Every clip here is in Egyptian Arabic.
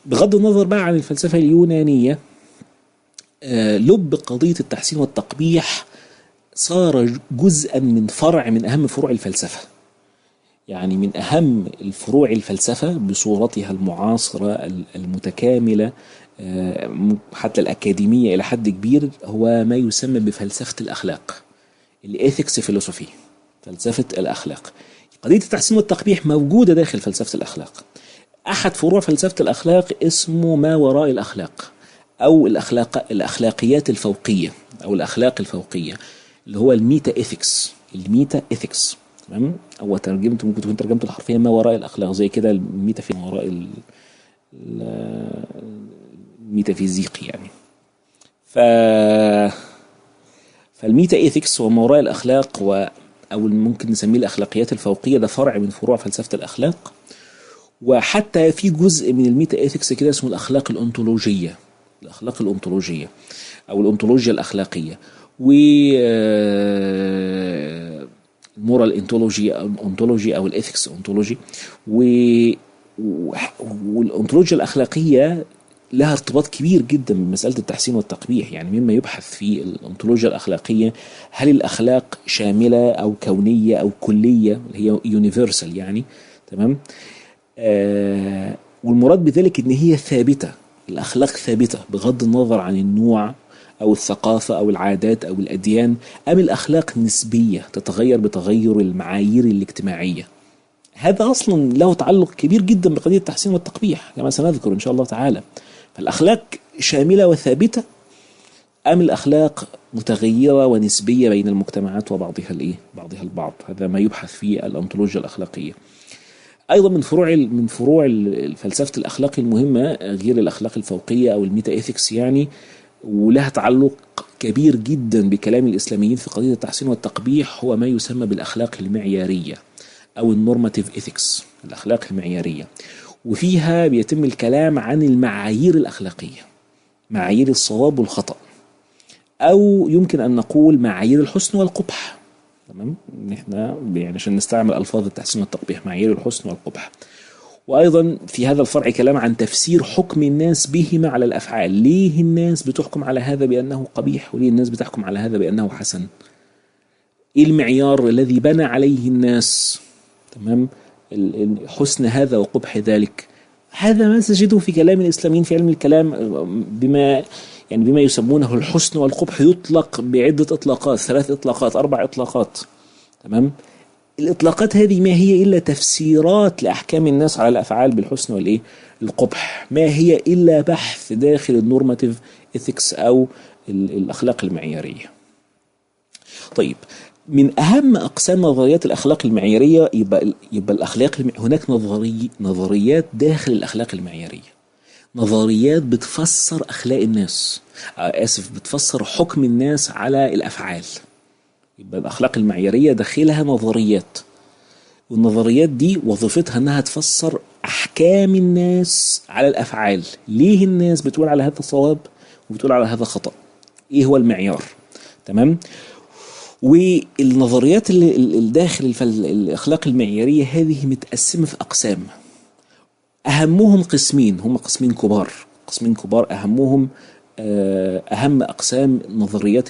بغض النظر بقى عن الفلسفة اليونانية آه، لب قضية التحسين والتقبيح صار جزءا من فرع من أهم فروع الفلسفة يعني من أهم الفروع الفلسفة بصورتها المعاصرة المتكاملة آه، حتى الأكاديمية إلى حد كبير هو ما يسمى بفلسفة الأخلاق الإيثكس فيلوسوفي فلسفة الأخلاق قضية التحسين والتقبيح موجودة داخل فلسفة الأخلاق أحد فروع فلسفة الأخلاق اسمه ما وراء الأخلاق أو الأخلاق الأخلاقيات الفوقية أو الأخلاق الفوقية اللي هو الميتا إيثكس الميتا إيثكس تمام أو ترجمته ممكن تكون ترجمته الحرفية ما وراء الأخلاق زي كده الميتا في ما وراء الميتافيزيقي يعني ف فالميتا إيثكس هو ما وراء الأخلاق و أو ممكن نسميه الأخلاقيات الفوقية ده فرع من فروع فلسفة الأخلاق وحتى في جزء من الميتا إيثكس كده اسمه الأخلاق الأنطولوجية الأخلاق الأنطولوجية أو الأنطولوجيا الأخلاقية و المورال انتولوجي او الانتولوجي او الاثكس انتولوجي و والانتولوجيا الاخلاقيه لها ارتباط كبير جدا بمساله التحسين والتقبيح يعني مما يبحث في الانتولوجيا الاخلاقيه هل الاخلاق شامله او كونيه او كليه اللي هي يونيفرسال يعني تمام آه والمراد بذلك ان هي ثابته الاخلاق ثابته بغض النظر عن النوع أو الثقافة أو العادات أو الأديان أم الأخلاق نسبية تتغير بتغير المعايير الاجتماعية هذا أصلا له تعلق كبير جدا بقضية التحسين والتقبيح كما سنذكر إن شاء الله تعالى فالأخلاق شاملة وثابتة أم الأخلاق متغيرة ونسبية بين المجتمعات وبعضها الإيه؟ بعضها البعض هذا ما يبحث فيه الأنطولوجيا الأخلاقية ايضا من فروع من فروع فلسفه الاخلاق المهمه غير الاخلاق الفوقيه او الميتا ايثكس يعني ولها تعلق كبير جدا بكلام الاسلاميين في قضيه التحسين والتقبيح هو ما يسمى بالاخلاق المعياريه او النورماتيف ايثكس الاخلاق المعياريه وفيها بيتم الكلام عن المعايير الاخلاقيه معايير الصواب والخطا او يمكن ان نقول معايير الحسن والقبح تمام احنا يعني عشان نستعمل الفاظ التحسين والتقبيح معايير الحسن والقبح وأيضا في هذا الفرع كلام عن تفسير حكم الناس بهما على الأفعال ليه الناس بتحكم على هذا بأنه قبيح وليه الناس بتحكم على هذا بأنه حسن إيه المعيار الذي بنى عليه الناس تمام حسن هذا وقبح ذلك هذا ما تجده في كلام الإسلاميين في علم الكلام بما يعني بما يسمونه الحسن والقبح يطلق بعدة إطلاقات ثلاث إطلاقات أربع إطلاقات تمام الإطلاقات هذه ما هي إلا تفسيرات لأحكام الناس على الأفعال بالحسن والإيه القبح ما هي إلا بحث داخل النورماتيف إثكس أو الأخلاق المعيارية طيب من أهم أقسام نظريات الأخلاق المعيارية يبقى, يبقى الأخلاق هناك نظري نظريات داخل الأخلاق المعيارية نظريات بتفسر أخلاق الناس آسف بتفسر حكم الناس على الأفعال يبقى الأخلاق المعيارية داخلها نظريات والنظريات دي وظيفتها انها تفسر احكام الناس على الافعال ليه الناس بتقول على هذا صواب وبتقول على هذا خطا ايه هو المعيار تمام والنظريات اللي الداخل الاخلاق المعياريه هذه متقسمه في اقسام اهمهم قسمين هم قسمين كبار قسمين كبار اهمهم آه، أهم أقسام نظريات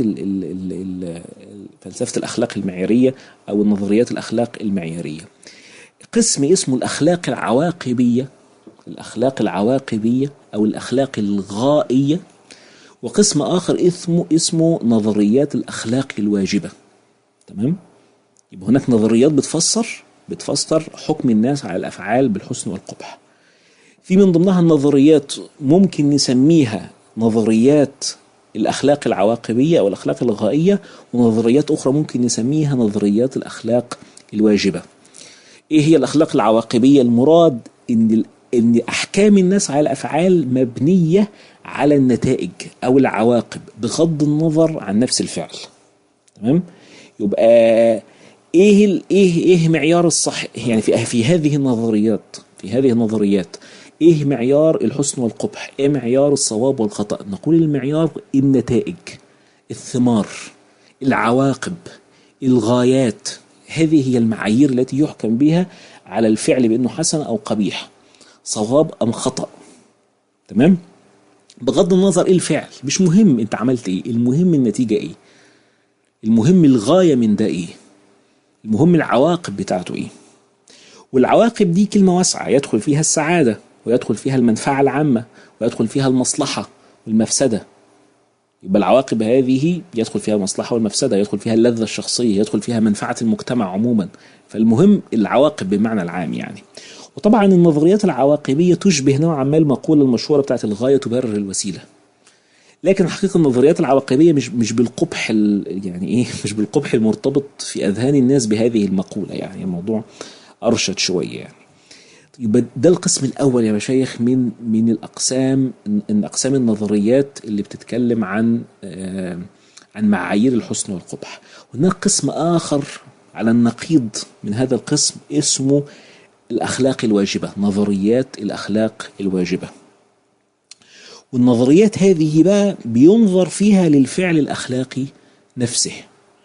فلسفة الأخلاق المعيارية أو النظريات الأخلاق المعيارية قسم اسمه الأخلاق العواقبية الأخلاق العواقبية أو الأخلاق الغائية وقسم آخر اسمه اسمه نظريات الأخلاق الواجبة تمام يبقى هناك نظريات بتفسر بتفسر حكم الناس على الأفعال بالحسن والقبح في من ضمنها النظريات ممكن نسميها نظريات الأخلاق العواقبية أو الأخلاق الغائية ونظريات أخرى ممكن نسميها نظريات الأخلاق الواجبة إيه هي الأخلاق العواقبية المراد إن إن أحكام الناس على الأفعال مبنية على النتائج أو العواقب بغض النظر عن نفس الفعل تمام يبقى ايه ايه ايه معيار الصح يعني في في هذه النظريات في هذه النظريات ايه معيار الحسن والقبح ايه معيار الصواب والخطأ نقول المعيار النتائج الثمار العواقب الغايات هذه هي المعايير التي يحكم بها على الفعل بأنه حسن أو قبيح صواب أم خطأ تمام بغض النظر ايه الفعل مش مهم انت عملت ايه المهم النتيجة ايه المهم الغاية من ده ايه المهم العواقب بتاعته ايه والعواقب دي كلمة واسعة يدخل فيها السعادة ويدخل فيها المنفعة العامة ويدخل فيها المصلحة والمفسدة يبقى العواقب هذه يدخل فيها المصلحة والمفسدة يدخل فيها اللذة الشخصية يدخل فيها منفعة المجتمع عموما فالمهم العواقب بالمعنى العام يعني وطبعا النظريات العواقبية تشبه نوعا ما المقولة المشهورة بتاعت الغاية تبرر الوسيلة لكن الحقيقة النظريات العواقبية مش مش بالقبح يعني ايه مش بالقبح المرتبط في اذهان الناس بهذه المقولة يعني الموضوع ارشد شوية يعني يبقى ده القسم الاول يا مشايخ من من الاقسام من اقسام النظريات اللي بتتكلم عن عن معايير الحسن والقبح هناك قسم اخر على النقيض من هذا القسم اسمه الاخلاق الواجبه نظريات الاخلاق الواجبه والنظريات هذه بقى بينظر فيها للفعل الاخلاقي نفسه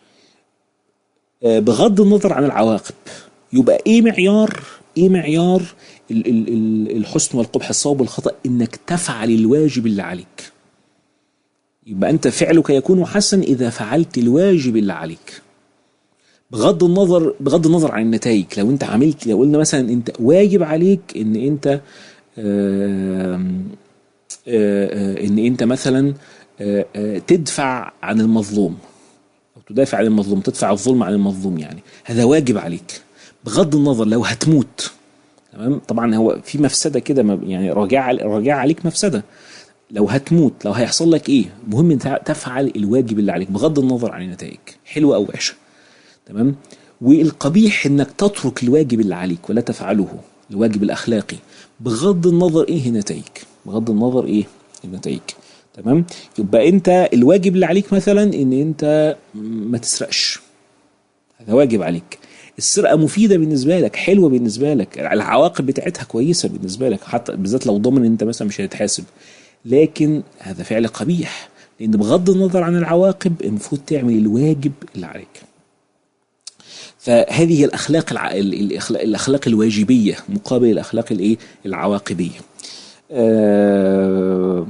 بغض النظر عن العواقب يبقى ايه معيار ايه معيار الحسن والقبح الصواب والخطا انك تفعل الواجب اللي عليك يبقى انت فعلك يكون حسن اذا فعلت الواجب اللي عليك بغض النظر بغض النظر عن النتائج لو انت عملت لو قلنا مثلا انت واجب عليك ان انت آآ آآ ان انت مثلا آآ تدفع عن المظلوم او تدافع عن المظلوم تدفع الظلم عن المظلوم يعني هذا واجب عليك بغض النظر لو هتموت تمام طبعا هو في مفسده كده يعني راجع راجع عليك مفسده لو هتموت لو هيحصل لك ايه مهم انت تفعل الواجب اللي عليك بغض النظر عن النتائج حلوه او وحشه تمام والقبيح انك تترك الواجب اللي عليك ولا تفعله الواجب الاخلاقي بغض النظر ايه النتائج بغض النظر ايه النتائج تمام يبقى انت الواجب اللي عليك مثلا ان انت ما تسرقش هذا واجب عليك السرقه مفيده بالنسبه لك حلوه بالنسبه لك العواقب بتاعتها كويسه بالنسبه لك حتى بالذات لو ضامن انت مثلا مش هتتحاسب لكن هذا فعل قبيح لان بغض النظر عن العواقب المفروض تعمل الواجب اللي عليك فهذه الاخلاق الع... الاخلاق, الأخلاق الواجبيه مقابل الاخلاق الايه العواقبيه آه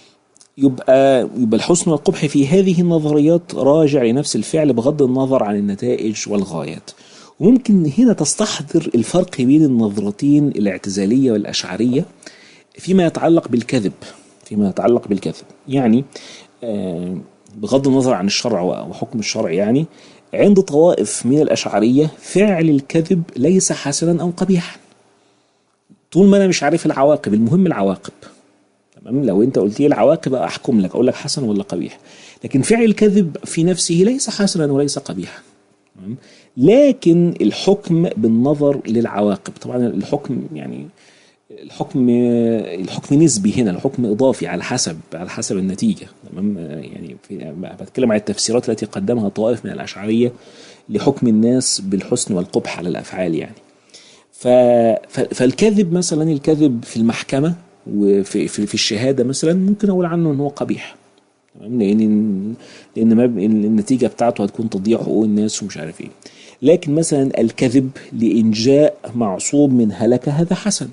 يبقى يبقى الحسن والقبح في هذه النظريات راجع لنفس الفعل بغض النظر عن النتائج والغايات وممكن هنا تستحضر الفرق بين النظرتين الاعتزاليه والاشعريه فيما يتعلق بالكذب فيما يتعلق بالكذب يعني آه بغض النظر عن الشرع وحكم الشرع يعني عند طوائف من الأشعرية فعل الكذب ليس حسنا أو قبيحا طول ما أنا مش عارف العواقب المهم العواقب تمام لو أنت قلت لي العواقب أحكم لك أقول لك حسن ولا قبيح لكن فعل الكذب في نفسه ليس حسنا وليس قبيحا تمام لكن الحكم بالنظر للعواقب طبعا الحكم يعني الحكم الحكم نسبي هنا الحكم اضافي على حسب على حسب النتيجه تمام يعني في بتكلم عن التفسيرات التي قدمها طوائف من الاشعريه لحكم الناس بالحسن والقبح على الافعال يعني ف فالكذب مثلا الكذب في المحكمه وفي في, في الشهاده مثلا ممكن اقول عنه ان هو قبيح تمام لان لان ما النتيجه بتاعته هتكون تضييع حقوق الناس ومش عارف ايه لكن مثلا الكذب لانجاء معصوم من هلكه هذا حسن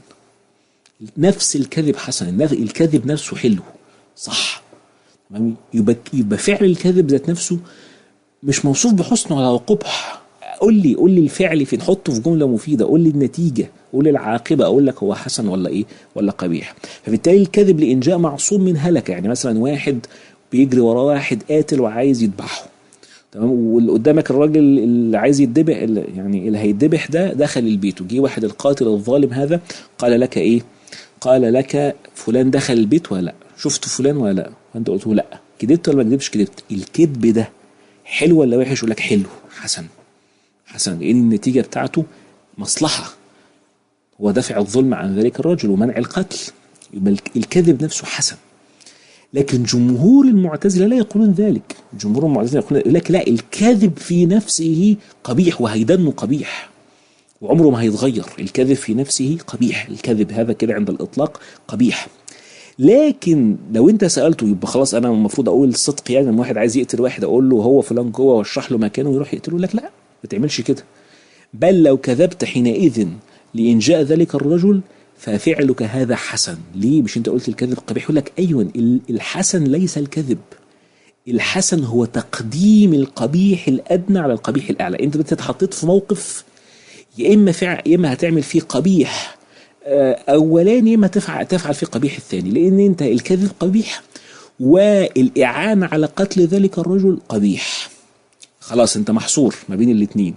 نفس الكذب حسن الكذب نفسه حلو صح تمام يبقى يبقى فعل الكذب ذات نفسه مش موصوف بحسن ولا قبح قول لي قول لي الفعل في نحطه في جمله مفيده قول لي النتيجه قول لي العاقبه اقول لك هو حسن ولا ايه ولا قبيح فبالتالي الكذب لانجاء معصوم من هلكه يعني مثلا واحد بيجري وراه واحد قاتل وعايز يذبحه تمام واللي قدامك الراجل اللي عايز يتذبح يعني اللي هيتذبح ده دخل البيت وجي واحد القاتل الظالم هذا قال لك ايه قال لك فلان دخل البيت ولا لا شفت فلان ولا لا وانت قلت له لا كذبت ولا ما كذبتش كذبت الكذب ده حلو ولا وحش يقول لك حلو حسن حسن لان النتيجه بتاعته مصلحه هو دفع الظلم عن ذلك الرجل ومنع القتل يبقى الكذب نفسه حسن لكن جمهور المعتزله لا يقولون ذلك جمهور المعتزله يقولون لك لا الكذب في نفسه قبيح وهيدنه قبيح وعمره ما هيتغير الكذب في نفسه قبيح الكذب هذا كده عند الإطلاق قبيح لكن لو انت سالته يبقى خلاص انا المفروض اقول الصدق يعني لما واحد عايز يقتل واحد اقول له هو فلان جوه واشرح له مكانه ويروح يقتله لك لا ما تعملش كده بل لو كذبت حينئذ لانجاء ذلك الرجل ففعلك هذا حسن ليه مش انت قلت الكذب قبيح يقول لك ايوه ال- الحسن ليس الكذب الحسن هو تقديم القبيح الادنى على القبيح الاعلى انت بت- اتحطيت في موقف يا اما فعل يا اما هتعمل فيه قبيح آه، اولاني يا اما تفعل تفعل فيه قبيح الثاني لان انت الكذب قبيح والاعانه على قتل ذلك الرجل قبيح خلاص انت محصور ما بين الاثنين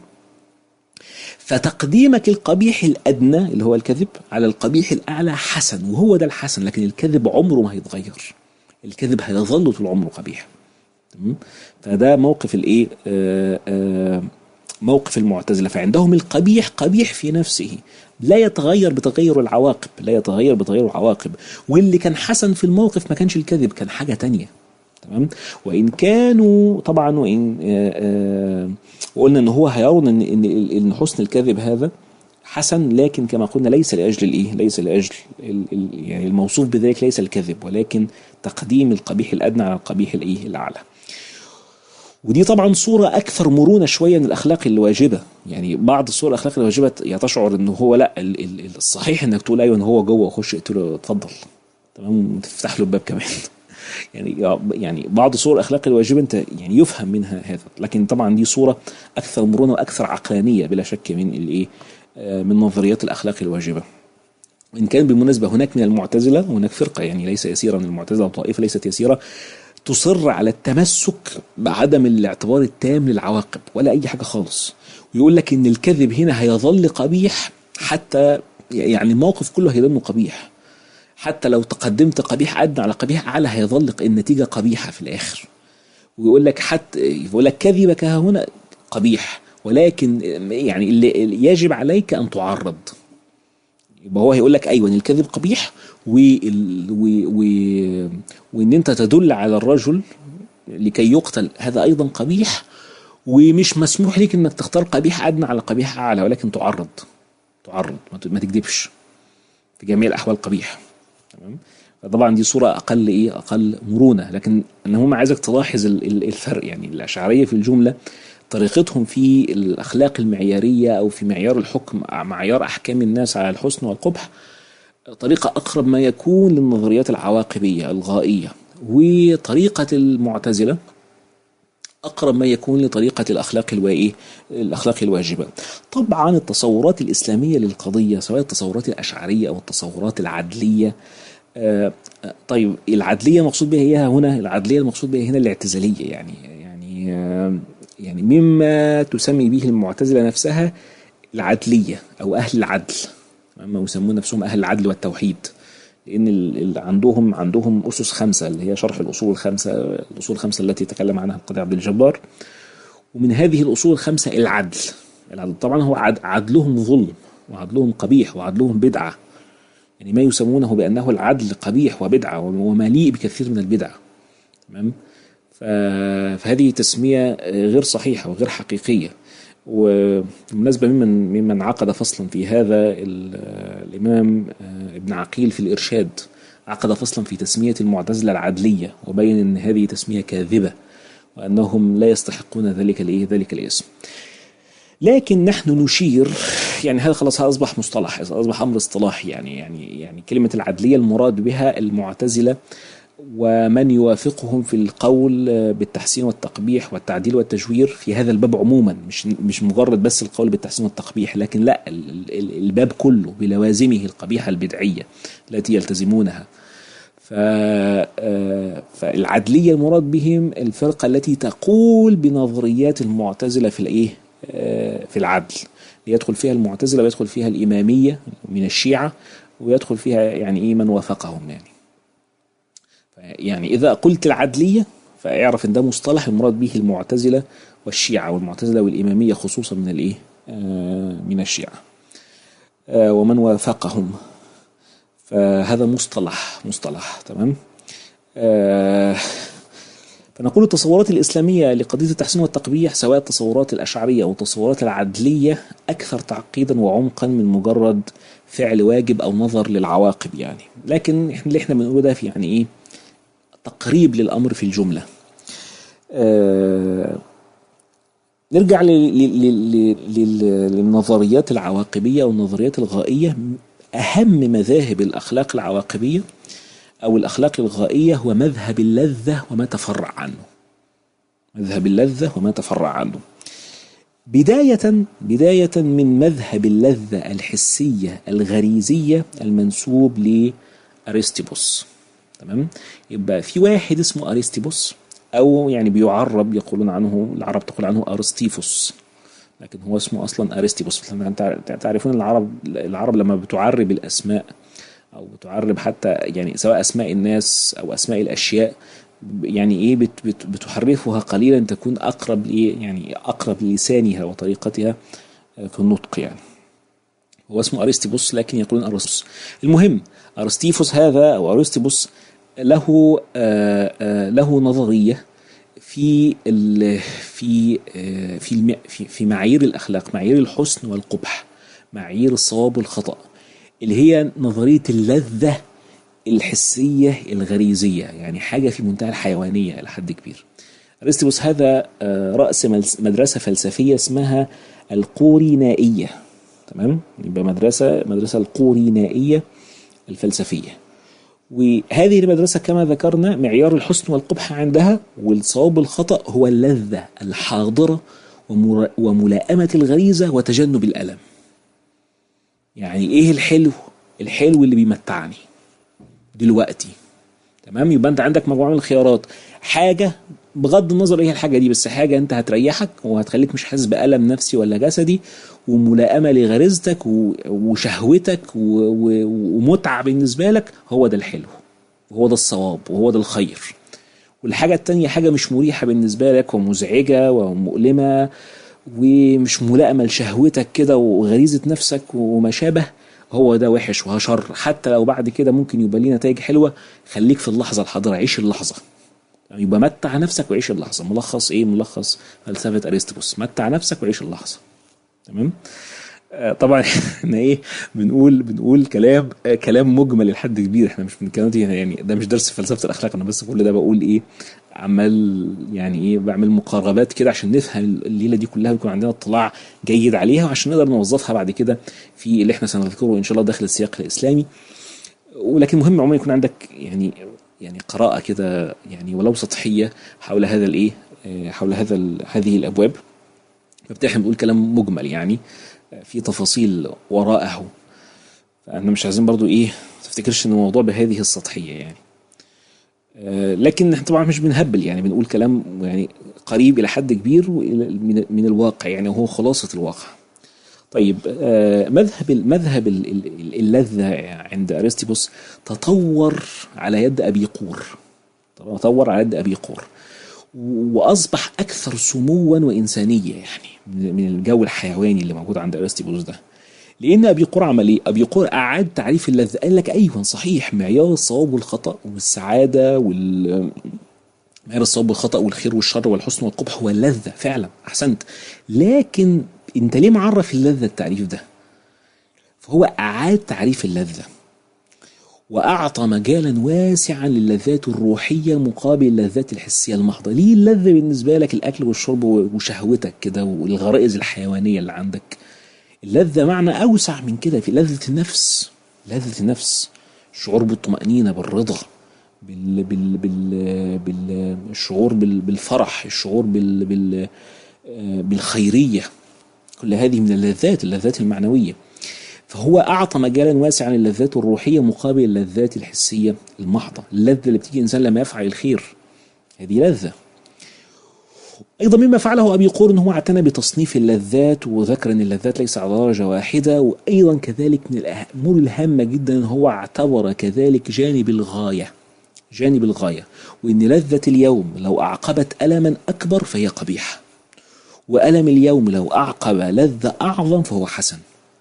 فتقديمك القبيح الادنى اللي هو الكذب على القبيح الاعلى حسن وهو ده الحسن لكن الكذب عمره ما هيتغير الكذب هيظل طول عمره قبيح تمام فده موقف الايه آه، آه، موقف المعتزله فعندهم القبيح قبيح في نفسه لا يتغير بتغير العواقب لا يتغير بتغير العواقب واللي كان حسن في الموقف ما كانش الكذب كان حاجه تانية تمام وان كانوا طبعا وان آه، آه، وقلنا ان هو هيرون ان ان ان حسن الكذب هذا حسن لكن كما قلنا ليس لاجل الايه؟ ليس لاجل ال- ال- يعني الموصوف بذلك ليس الكذب ولكن تقديم القبيح الادنى على القبيح الايه؟ الاعلى. ودي طبعا صورة أكثر مرونة شوية من الأخلاق الواجبة يعني بعض الصور الأخلاق الواجبة يا تشعر إنه هو لا ال- ال- الصحيح إنك تقول أيوه إن هو جوه خش اقتله اتفضل تمام وتفتح له الباب كمان يعني يعني بعض صور الأخلاق الواجبة أنت يعني يفهم منها هذا لكن طبعا دي صورة أكثر مرونة وأكثر عقلانية بلا شك من الإيه آه، من نظريات الأخلاق الواجبة إن كان بالمناسبة هناك من المعتزلة هناك فرقة يعني ليس يسيرا من المعتزلة أو طائفة ليست يسيرة تصر على التمسك بعدم الاعتبار التام للعواقب ولا أي حاجة خالص ويقول لك إن الكذب هنا هيظل قبيح حتى يعني الموقف كله هيظل قبيح حتى لو تقدمت قبيح أدنى على قبيح أعلى هيظل النتيجة قبيحة في الآخر ويقول لك حتى يقول لك كذبك ها هنا قبيح ولكن يعني اللي اللي يجب عليك أن تعرض يبقى هو هيقول لك ايوه إن الكذب قبيح وال... و... و... وان انت تدل على الرجل لكي يقتل هذا ايضا قبيح ومش مسموح لك انك تختار قبيح ادنى على قبيح اعلى ولكن تعرض تعرض ما ت- ما تكذبش في جميع الاحوال قبيح تمام فطبعا دي صوره اقل ايه اقل مرونه لكن انا هم عايزك تلاحظ ال- ال- الفرق يعني الاشعريه في الجمله طريقتهم في الاخلاق المعياريه او في معيار الحكم معيار احكام الناس على الحسن والقبح طريقه اقرب ما يكون للنظريات العواقبيه الغائيه وطريقه المعتزله اقرب ما يكون لطريقه الاخلاق الوايه الاخلاق الواجبه طبعا التصورات الاسلاميه للقضيه سواء التصورات الاشعريه او التصورات العدليه آه، آه، طيب العدليه المقصود بها هي هنا العدليه المقصود بها هنا الاعتزاليه يعني يعني آه، يعني مما تسمي به المعتزله نفسها العدليه او اهل العدل ما يسمون نفسهم اهل العدل والتوحيد لان ال- ال- عندهم عندهم اسس خمسه اللي هي شرح الاصول الخمسه الاصول الخمسه التي تكلم عنها القاضي عبد الجبار ومن هذه الاصول الخمسه العدل العدل طبعا هو عد- عدلهم ظلم وعدلهم قبيح وعدلهم بدعه يعني ما يسمونه بانه العدل قبيح وبدعه ومليء بكثير من البدع تمام ف- فهذه تسميه غير صحيحه وغير حقيقيه وبالمناسبة ممن ممن عقد فصلا في هذا ال- الإمام آه، ابن عقيل في الإرشاد عقد فصلا في تسمية المعتزلة العدلية وبين أن هذه تسمية كاذبة وأنهم لا يستحقون ذلك الإيه ذلك الاسم لكن نحن نشير يعني هذا خلاص هذا أصبح مصطلح أصبح أمر اصطلاحي يعني يعني يعني كلمة العدلية المراد بها المعتزلة ومن يوافقهم في القول بالتحسين والتقبيح والتعديل والتجوير في هذا الباب عموما مش مش مجرد بس القول بالتحسين والتقبيح لكن لا ال- ال- الباب كله بلوازمه القبيحة البدعية التي يلتزمونها ف آه، فالعدلية المراد بهم الفرقة التي تقول بنظريات المعتزلة في الايه آه، في العدل يدخل فيها المعتزلة ويدخل فيها الإمامية من الشيعة ويدخل فيها يعني ايه من وافقهم يعني يعني إذا قلت العدلية فاعرف إن ده مصطلح المراد به المعتزلة والشيعة والمعتزلة والإمامية خصوصا من الإيه؟ آه، من الشيعة آه، ومن وافقهم فهذا مصطلح مصطلح تمام آه، فنقول التصورات الإسلامية لقضية التحسين والتقبيح سواء التصورات الأشعرية أو التصورات العدلية أكثر تعقيدا وعمقا من مجرد فعل واجب أو نظر للعواقب يعني لكن إحنا اللي إحنا بنقوله ده في يعني إيه تقريب للأمر في الجملة آه نرجع ل- ل- ل- ل- لل- للنظريات العواقبية والنظريات الغائية أهم مذاهب الأخلاق العواقبية أو الأخلاق الغائية هو مذهب اللذة وما تفرع عنه مذهب اللذة وما تفرع عنه بداية بداية من مذهب اللذة الحسية الغريزية المنسوب لأرسطيبوس تمام يبقى في واحد اسمه أرسطيبوس أو يعني بيعرب يقولون عنه العرب تقول عنه أرسطيفوس لكن هو اسمه أصلا أرسطيبوس تعرفون العرب العرب لما بتعرب الأسماء أو بتعرب حتى يعني سواء أسماء الناس أو أسماء الأشياء يعني ايه بت بت بتحرفها قليلا تكون اقرب لايه يعني اقرب للسانها وطريقتها في النطق يعني هو اسمه ارسطيبوس لكن يقولون ارسطيبوس المهم ارسطيفوس هذا او ارسطيبوس له آآ آآ له نظريه في ال في في في في معايير الاخلاق معايير الحسن والقبح معايير الصواب والخطا اللي هي نظريه اللذه الحسية الغريزية يعني حاجة في منتهى الحيوانية إلى حد كبير أرسطيبوس هذا رأس مدرسة فلسفية اسمها القورينائية تمام يبقى مدرسة مدرسة القورينائية الفلسفية وهذه المدرسة كما ذكرنا معيار الحسن والقبح عندها والصواب الخطأ هو اللذة الحاضرة وملائمة الغريزة وتجنب الألم يعني إيه الحلو؟ الحلو اللي بيمتعني دلوقتي تمام يبقى انت عندك مجموعه من الخيارات حاجه بغض النظر ايه الحاجه دي بس حاجه انت هتريحك وهتخليك مش حاسس بالم نفسي ولا جسدي وملائمه لغريزتك وشهوتك ومتعه بالنسبه لك هو ده الحلو وهو ده الصواب وهو ده الخير والحاجه التانية حاجه مش مريحه بالنسبه لك ومزعجه ومؤلمه ومش ملائمه لشهوتك كده وغريزه نفسك وما شابه هو ده وحش وشر حتى لو بعد كده ممكن يبقى ليه نتائج حلوه خليك في اللحظه الحاضره عيش اللحظه يبقى متع نفسك وعيش اللحظه ملخص ايه ملخص فلسفه ارسطوس متع نفسك وعيش اللحظه تمام آه طبعا احنا ايه بنقول بنقول كلام آه كلام مجمل لحد كبير احنا مش بنتكلم يعني ده مش درس فلسفه الاخلاق انا بس كل ده بقول ايه عمال يعني ايه بعمل مقاربات كده عشان نفهم الليله دي كلها ويكون عندنا اطلاع جيد عليها وعشان نقدر نوظفها بعد كده في اللي احنا سنذكره ان شاء الله داخل السياق الاسلامي ولكن مهم عموما يكون عندك يعني يعني قراءه كده يعني ولو سطحيه حول هذا الايه حول هذا هذه الابواب فبالتالي احنا بنقول كلام مجمل يعني في تفاصيل وراءه فاحنا مش عايزين برضو ايه تفتكرش ان الموضوع بهذه السطحيه يعني لكن احنا طبعا مش بنهبل يعني بنقول كلام يعني قريب الى حد كبير من الواقع يعني وهو خلاصه الواقع. طيب مذهب مذهب اللذه عند ارسطيبوس تطور على يد ابي قور. تطور على يد ابي قور. واصبح اكثر سموا وانسانيه يعني من الجو الحيواني اللي موجود عند ارسطيبوس ده. لان ابي قور عمل ايه؟ ابي قور اعاد تعريف اللذه قال لك ايوه صحيح معيار الصواب والخطا والسعاده وال معيار الصواب والخطا والخير والشر والحسن والقبح هو اللذه فعلا احسنت لكن انت ليه معرف اللذه التعريف ده؟ فهو اعاد تعريف اللذه واعطى مجالا واسعا للذات الروحيه مقابل اللذات الحسيه المحضه ليه اللذه بالنسبه لك الاكل والشرب وشهوتك كده والغرائز الحيوانيه اللي عندك اللذة معنى أوسع من كده في لذة النفس لذة النفس الشعور بالطمأنينة بالرضا بال بال بال بالشعور بال بالفرح الشعور بال بال بالخيرية كل هذه من اللذات اللذات المعنوية فهو أعطى مجالا واسعا للذات الروحية مقابل اللذات الحسية المحضة اللذة اللي بتيجي إنسان لما يفعل الخير هذه لذة أيضا مما فعله أبي قور أنه اعتنى بتصنيف اللذات وذكر أن اللذات ليس على درجة واحدة وأيضا كذلك من الأمور الهامة جدا هو اعتبر كذلك جانب الغاية جانب الغاية وأن لذة اليوم لو أعقبت ألما أكبر فهي قبيحة وألم اليوم لو أعقب لذة أعظم فهو حسن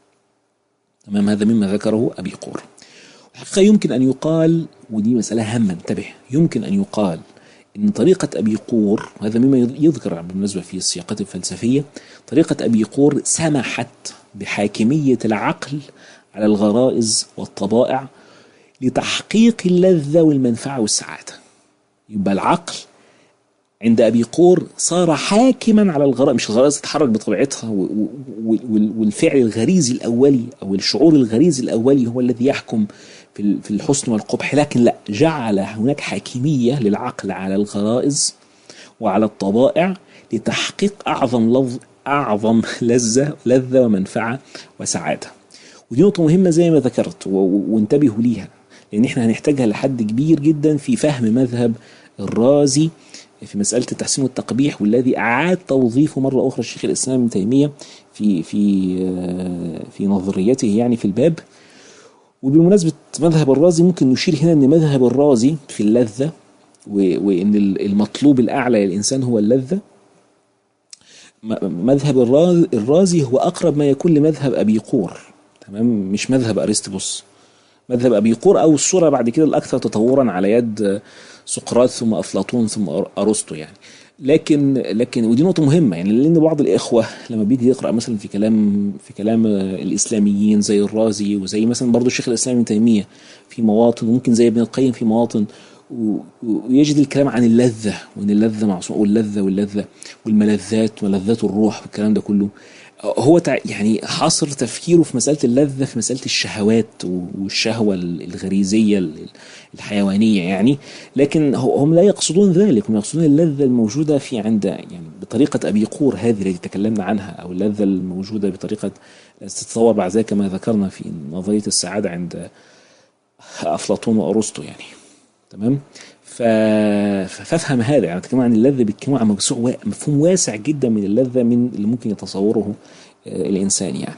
تمام هذا مما ذكره أبي قور الحقيقة يمكن أن يقال ودي مسألة هامة انتبه يمكن أن يقال ان طريقة ابي قور هذا مما يذكر بالنسبة في السياقات الفلسفية طريقة ابي قور سمحت بحاكمية العقل على الغرائز والطبائع لتحقيق اللذة والمنفعة والسعادة يبقى العقل عند أبي قور صار حاكما على الغرائز مش الغرائز تتحرك بطبيعتها و- و- وال- والفعل الغريزي الأولي أو الشعور الغريزي الأولي هو الذي يحكم في ال- في الحسن والقبح لكن لا جعل هناك حاكمية للعقل على الغرائز وعلى الطبائع لتحقيق أعظم لفظ أعظم لذة لذة ومنفعة وسعادة ودي نقطة مهمة زي ما ذكرت و- و- وانتبهوا ليها لأن احنا هنحتاجها لحد كبير جدا في فهم مذهب الرازي في مسألة التحسين والتقبيح والذي أعاد توظيفه مرة أخرى الشيخ الإسلام ابن تيمية في في آه، في نظريته يعني في الباب وبمناسبة مذهب الرازي ممكن نشير هنا أن مذهب الرازي في اللذة و- وأن المطلوب الأعلى للإنسان هو اللذة م- مذهب الراز- الرازي هو أقرب ما يكون لمذهب أبي قور تمام مش مذهب أرسطبوس مذهب أبي قور أو الصورة بعد كده الأكثر تطورا على يد سقراط ثم أفلاطون ثم أر- أرسطو يعني لكن لكن ودي نقطة مهمة يعني لأن بعض الإخوة لما بيجي يقرأ مثلا في كلام في كلام الإسلاميين زي الرازي وزي مثلا برضه الشيخ الإسلام ابن تيمية في مواطن وممكن زي ابن القيم في مواطن و- ويجد الكلام عن اللذة وإن اللذة معصومة واللذة واللذة والملذات ملذات الروح والكلام ده كله هو تع- يعني حاصر تفكيره في مسألة اللذة في مسألة الشهوات والشهوة الغريزية ال- الحيوانية يعني لكن هو- هم لا يقصدون ذلك هم يقصدون اللذة الموجودة في عند يعني بطريقة أبي قور هذه التي تكلمنا عنها أو اللذة الموجودة بطريقة تتطور بعد ذلك كما ذكرنا في نظرية السعادة عند أفلاطون وأرسطو يعني تمام ف... فافهم هذا يعني تكلم عن اللذة بيتكلموا عن موسوع وا- مفهوم واسع جدا من اللذة من اللي ممكن يتصوره آه، الإنسان يعني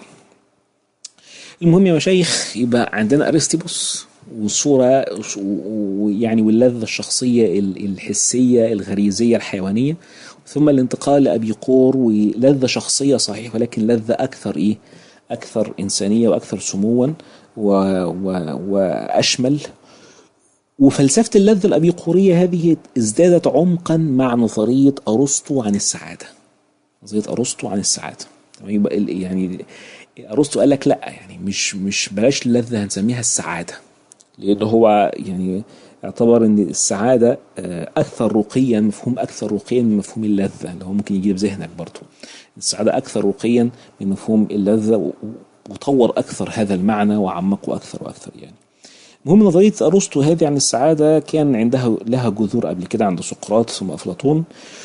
المهم يا مشايخ يبقى عندنا أرسطيبوس وصورة ويعني واللذة الشخصية ال- الحسية الغريزية الحيوانية ثم الانتقال لأبي قور ولذة شخصية صحيح ولكن لذة أكثر إيه أكثر إنسانية وأكثر سموا و... و... وأشمل وفلسفة اللذة الأبيقورية هذه ازدادت عمقا مع نظرية أرسطو عن السعادة نظرية أرسطو عن السعادة تمام؟ يبقى ال- يعني أرسطو قال لك لا يعني مش مش بلاش اللذة هنسميها السعادة لأن هو يعني اعتبر ان السعادة آه، أكثر رقيا مفهوم أكثر رقيا من مفهوم اللذة اللي هو ممكن يجي في ذهنك برضه السعادة أكثر رقيا من مفهوم اللذة و- وطور أكثر هذا المعنى وعمقه أكثر وأكثر يعني المهم نظرية أرسطو هذه عن السعادة كان عندها لها جذور قبل كده عند سقراط ثم أفلاطون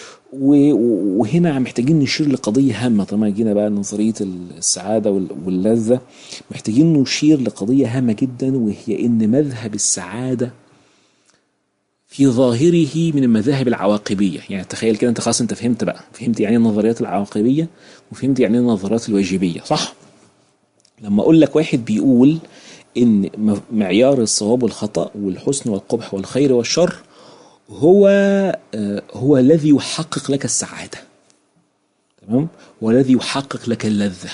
و- وهنا محتاجين نشير لقضية هامة طالما جينا بقى نظرية السعادة وال- واللذة محتاجين نشير لقضية هامة جدا وهي إن مذهب السعادة في ظاهره من المذاهب العواقبية يعني تخيل كده انت خلاص انت فهمت بقى فهمت يعني ايه النظريات العواقبية وفهمت يعني ايه النظريات الواجبية صح لما اقول لك واحد بيقول ان م- معيار الصواب والخطأ والحسن والقبح والخير والشر هو آه، هو الذي يحقق لك السعادة تمام والذي يحقق لك اللذة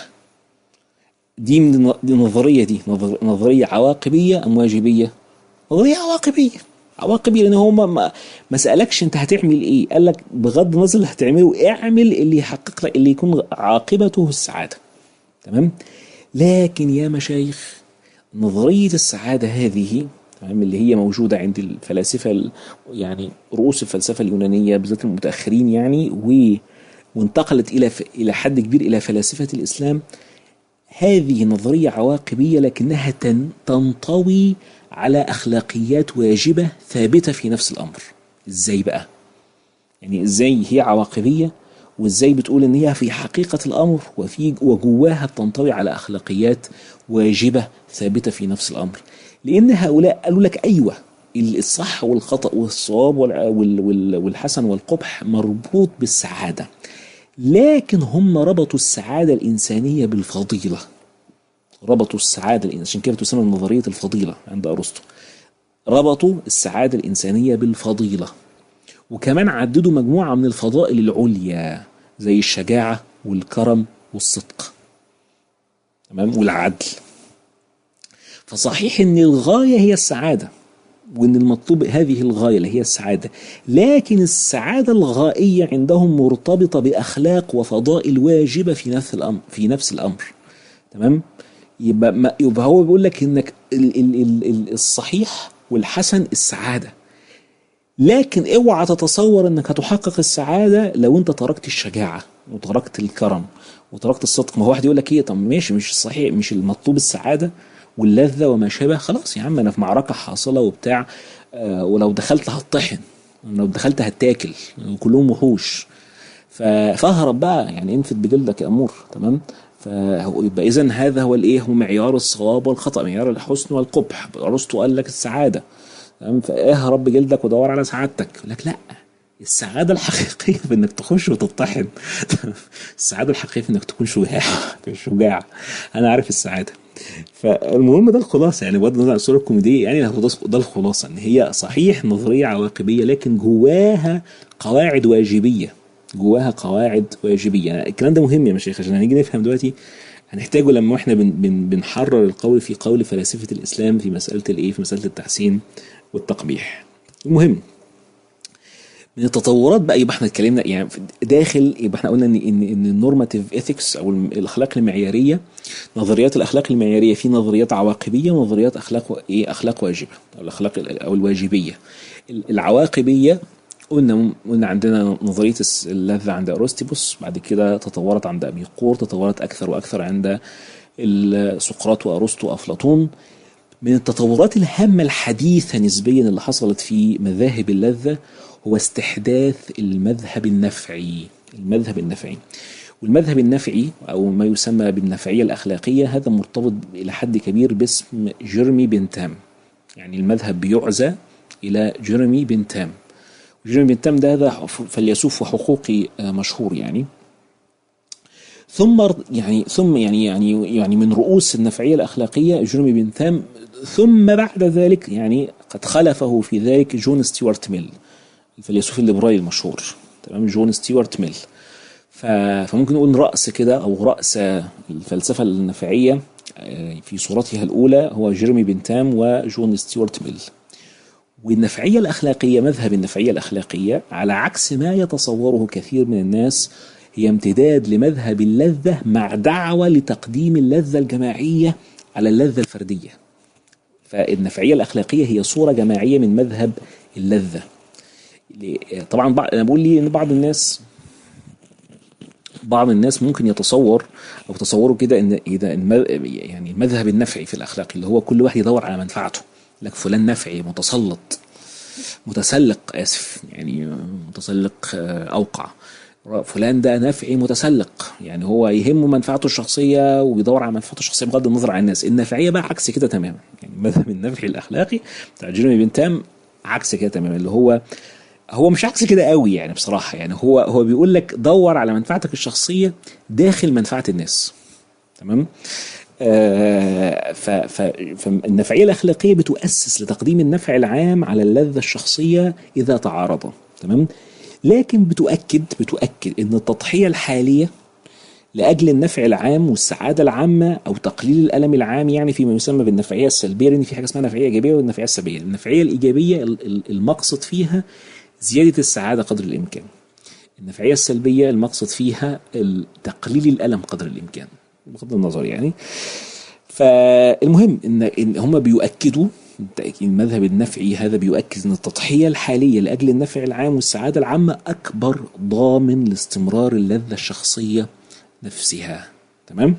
دي من الن- دي النظرية دي نظر- نظرية عواقبية أم واجبية نظرية عواقبية عواقبية لأن هو ما, ما, ما سألكش أنت هتعمل إيه قال لك بغض النظر اللي هتعمله اعمل اللي يحقق لك اللي يكون عاقبته السعادة تمام لكن يا مشايخ نظرية السعادة هذه تمام اللي هي موجودة عند الفلاسفة ال- يعني رؤوس الفلسفة اليونانية بالذات المتأخرين يعني و وانتقلت إلى ف... إلى حد كبير إلى فلاسفة الإسلام هذه نظرية عواقبية لكنها تن... تنطوي على أخلاقيات واجبة ثابتة في نفس الأمر إزاي بقى؟ يعني إزاي هي عواقبية وإزاي بتقول إن هي في حقيقة الأمر وفي وجواها بتنطوي على أخلاقيات واجبة ثابتة في نفس الأمر لأن هؤلاء قالوا لك أيوة الصح والخطأ والصواب والع- وال- وال- والحسن والقبح مربوط بالسعادة لكن هم ربطوا السعادة الإنسانية بالفضيلة ربطوا السعادة الإنسانية عشان كده تسمى نظرية الفضيلة عند أرسطو ربطوا السعادة الإنسانية بالفضيلة وكمان عددوا مجموعة من الفضائل العليا زي الشجاعة والكرم والصدق تمام والعدل فصحيح ان الغاية هي السعادة وان المطلوب هذه الغاية اللي هي السعادة لكن السعادة الغائية عندهم مرتبطة بأخلاق وفضائل واجبة في نفس الأمر في نفس الأمر تمام يبقى ما يبقى هو بيقول لك انك ال ال ال ال الصحيح والحسن السعادة لكن اوعى تتصور انك هتحقق السعاده لو انت تركت الشجاعه وتركت الكرم وتركت الصدق ما هو واحد يقول لك ايه طب ماشي مش صحيح مش المطلوب السعاده واللذه وما شابه خلاص يا عم انا في معركه حاصله وبتاع آه ولو دخلت هتطحن لو دخلت هتاكل وكلهم وحوش ف- فاهرب بقى يعني انفد بجلدك يا امور تمام فيبقى اذا هذا هو الايه هو معيار الصواب والخطا معيار الحسن والقبح ارسطو قال لك السعاده تمام فاهرب بجلدك ودور على سعادتك يقول لك لا السعاده الحقيقيه في انك تخش وتطحن السعاده الحقيقيه في انك تكون شجاع شجاع انا عارف السعاده فالمهم ده الخلاصه يعني بغض النظر عن الصوره الكوميديه يعني هو ده ده الخلاصه ان هي صحيح نظريه عواقبيه لكن جواها قواعد واجبيه جواها قواعد واجبيه يعني الكلام ده مهم يا مشايخ عشان هنيجي نفهم دلوقتي هنحتاجه لما احنا بن بن بنحرر القول في قول فلاسفه الاسلام في مساله الايه في مساله التحسين والتقبيح المهم من التطورات بقى يبقى احنا اتكلمنا يعني في- داخل يبقى احنا قلنا ان ان ان النورماتيف ايثكس او الم- الاخلاق المعياريه نظريات الاخلاق المعياريه في نظريات عواقبيه ونظريات اخلاق و- ايه اخلاق واجبه او الاخلاق ال- او الواجبيه ال- العواقبيه قلنا قلنا عندنا نظريه الس- اللذه عند ارسطيبوس بعد كده تطورت عند ابيقور تطورت اكثر واكثر عند ال- سقراط وارسطو وافلاطون من التطورات الهامة الحديثة نسبيا اللي حصلت في مذاهب اللذة هو استحداث المذهب النفعي المذهب النفعي والمذهب النفعي أو ما يسمى بالنفعية الأخلاقية هذا مرتبط إلى حد كبير باسم جيرمي بنتام يعني المذهب بيعزى إلى جيرمي بنتام جيرمي بنتام ده هذا فيلسوف وحقوقي آه، مشهور يعني ثم يعني ثم يعني يعني يعني من رؤوس النفعيه الاخلاقيه جيرمي بنثام ثم بعد ذلك يعني قد خلفه في ذلك جون ستيوارت ميل الفيلسوف الليبرالي المشهور تمام جون ستيوارت ميل ف- فممكن نقول راس كده او راس الفلسفه النفعيه آه، في صورتها الاولى هو جيرمي بنتام وجون ستيوارت ميل والنفعية الأخلاقية مذهب النفعية الأخلاقية على عكس ما يتصوره كثير من الناس هي امتداد لمذهب اللذة مع دعوة لتقديم اللذة الجماعية على اللذة الفردية فالنفعية الأخلاقية هي صورة جماعية من مذهب اللذة ل- طبعا بعض أنا بقول لي إن بعض الناس بعض الناس ممكن يتصور او تصوروا كده ان اذا الم- يعني المذهب النفعي في الاخلاق اللي هو كل واحد يدور على منفعته لك فلان نفعي متسلط متسلق اسف يعني متسلق آه، اوقع فلان ده نفعي متسلق يعني هو يهمه منفعته الشخصيه وبيدور على منفعته الشخصيه بغض النظر عن الناس النفعيه بقى عكس كده تماما يعني المذهب النفعي الاخلاقي بتاع جيرمي بنتام عكس كده تماما اللي هو هو مش عكس كده قوي يعني بصراحه يعني هو هو بيقول لك دور على منفعتك الشخصيه داخل منفعه الناس تمام آه ف ف فالنفعيه الاخلاقيه بتؤسس لتقديم النفع العام على اللذه الشخصيه اذا تعارضا تمام لكن بتؤكد بتؤكد ان التضحيه الحاليه لاجل النفع العام والسعاده العامه او تقليل الالم العام يعني فيما يسمى بالنفعيه السلبيه لان في حاجه اسمها نفعيه ايجابيه والنفعيه السلبيه النفعيه الايجابيه ال- ال- المقصد فيها زياده السعاده قدر الامكان النفعيه السلبيه المقصد فيها ال- تقليل الالم قدر الامكان بغض النظر يعني فالمهم ان ان هم بيؤكدوا المذهب النفعي هذا بيؤكد ان التضحيه الحاليه لاجل النفع العام والسعاده العامه اكبر ضامن لاستمرار اللذه الشخصيه نفسها تمام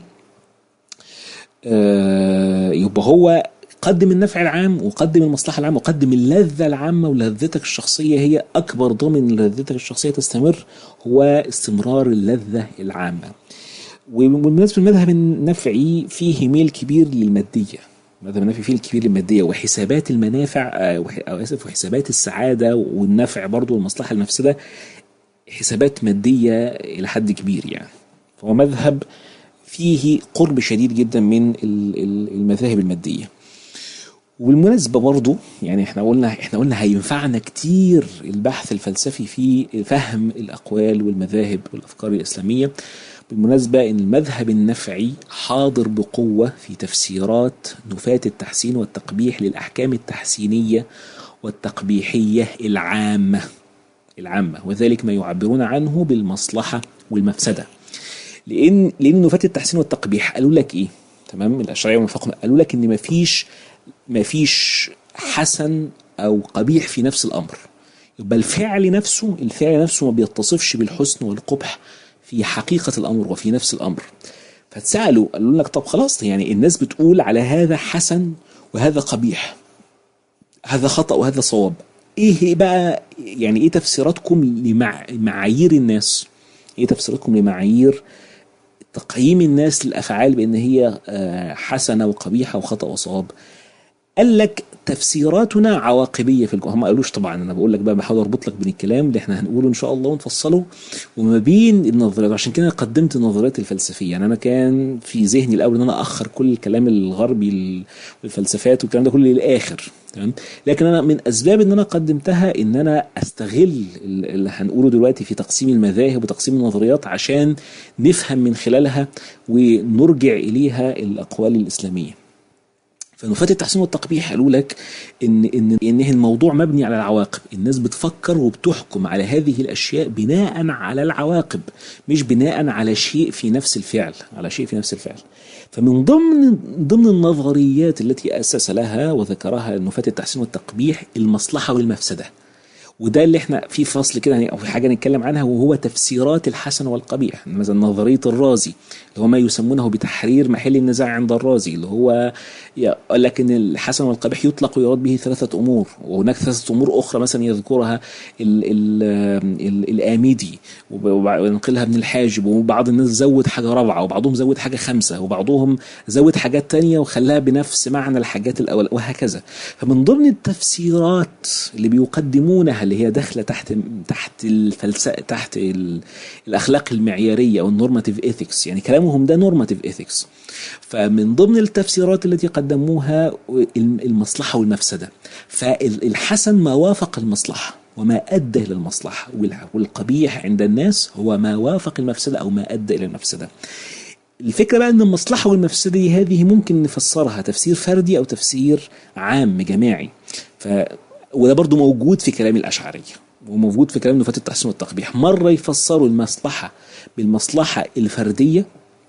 آه يبقى هو قدم النفع العام وقدم المصلحه العامه وقدم اللذه العامه ولذتك الشخصيه هي اكبر ضامن لذتك الشخصيه تستمر هو استمرار اللذه العامه وبالنسبه للمذهب النفعي فيه ميل كبير للماديه المذهب النفعي فيه الكبير للماديه وحسابات المنافع آه، وح- او اسف وحسابات السعاده والنفع برضه والمصلحه المفسده حسابات ماديه الى حد كبير يعني فهو مذهب فيه قرب شديد جدا من ال- ال- المذاهب الماديه وبالمناسبة برضو يعني احنا قلنا احنا قلنا هينفعنا كتير البحث الفلسفي في فهم الأقوال والمذاهب والأفكار الإسلامية بالمناسبة ان المذهب النفعي حاضر بقوة في تفسيرات نفاة التحسين والتقبيح للأحكام التحسينية والتقبيحية العامة العامة وذلك ما يعبرون عنه بالمصلحة والمفسدة لان لان نفاة التحسين والتقبيح قالوا لك ايه تمام الاشاعره والمفاق قالوا لك ان مفيش مفيش حسن او قبيح في نفس الامر يبقى الفعل نفسه الفعل نفسه ما بيتصفش بالحسن والقبح في حقيقة الأمر وفي نفس الأمر فتسألوا قالوا لك طب خلاص يعني الناس بتقول على هذا حسن وهذا قبيح هذا خطأ وهذا صواب ايه بقى يعني ايه تفسيراتكم لمعايير الناس ايه تفسيراتكم لمعايير تقييم الناس للافعال بان هي آه، حسنه وقبيحه وخطا وصواب قال لك تفسيراتنا عواقبيه في الكون هم ما قالوش طبعا انا بقول لك بقى بحاول اربط لك بين الكلام اللي احنا هنقوله ان شاء الله ونفصله وما بين النظريات عشان كده قدمت النظريات الفلسفيه يعني انا كان في ذهني الاول ان انا اخر كل الكلام الغربي والفلسفات والكلام ده كله للاخر تمام لكن انا من اسباب ان انا قدمتها ان انا استغل اللي هنقوله دلوقتي في تقسيم المذاهب وتقسيم النظريات عشان نفهم من خلالها ونرجع اليها الاقوال الاسلاميه فنفاة التحسين والتقبيح قالوا لك ان ان ان الموضوع مبني على العواقب، الناس بتفكر وبتحكم على هذه الاشياء بناء على العواقب مش بناء على شيء في نفس الفعل، على شيء في نفس الفعل. فمن ضمن ضمن النظريات التي اسس لها وذكرها نفاة التحسين والتقبيح المصلحه والمفسده. وده اللي احنا في فصل كده او في حاجه نتكلم عنها وهو تفسيرات الحسن والقبيح مثلا نظريه الرازي اللي هو ما يسمونه بتحرير محل النزاع عند الرازي اللي هو قال لك ان الحسن والقبيح يطلق ويراد به ثلاثه امور وهناك ثلاثه امور اخرى مثلا يذكرها ال ال ال الاميدي وينقلها ابن الحاجب وبعض الناس زود حاجه رابعه وبعضهم زود حاجه خمسه وبعضهم زود حاجات تانية وخلاها بنفس معنى الحاجات الاول وهكذا فمن ضمن التفسيرات اللي بيقدمونها اللي هي داخله تحت تحت الفلسفه تحت الاخلاق المعياريه او النورماتيف ايثكس يعني كلامهم ده نورماتيف ايثكس فمن ضمن التفسيرات التي قدموها المصلحه والمفسده فالحسن ما وافق المصلحه وما أدى إلى المصلحة والقبيح عند الناس هو ما وافق المفسدة أو ما أدى إلى المفسدة الفكرة بقى أن المصلحة والمفسدة هذه ممكن نفسرها تفسير فردي أو تفسير عام جماعي ف وده برضو موجود في كلام الأشعرية وموجود في كلام نفاة التحسين والتقبيح مرة يفسروا المصلحة بالمصلحة الفردية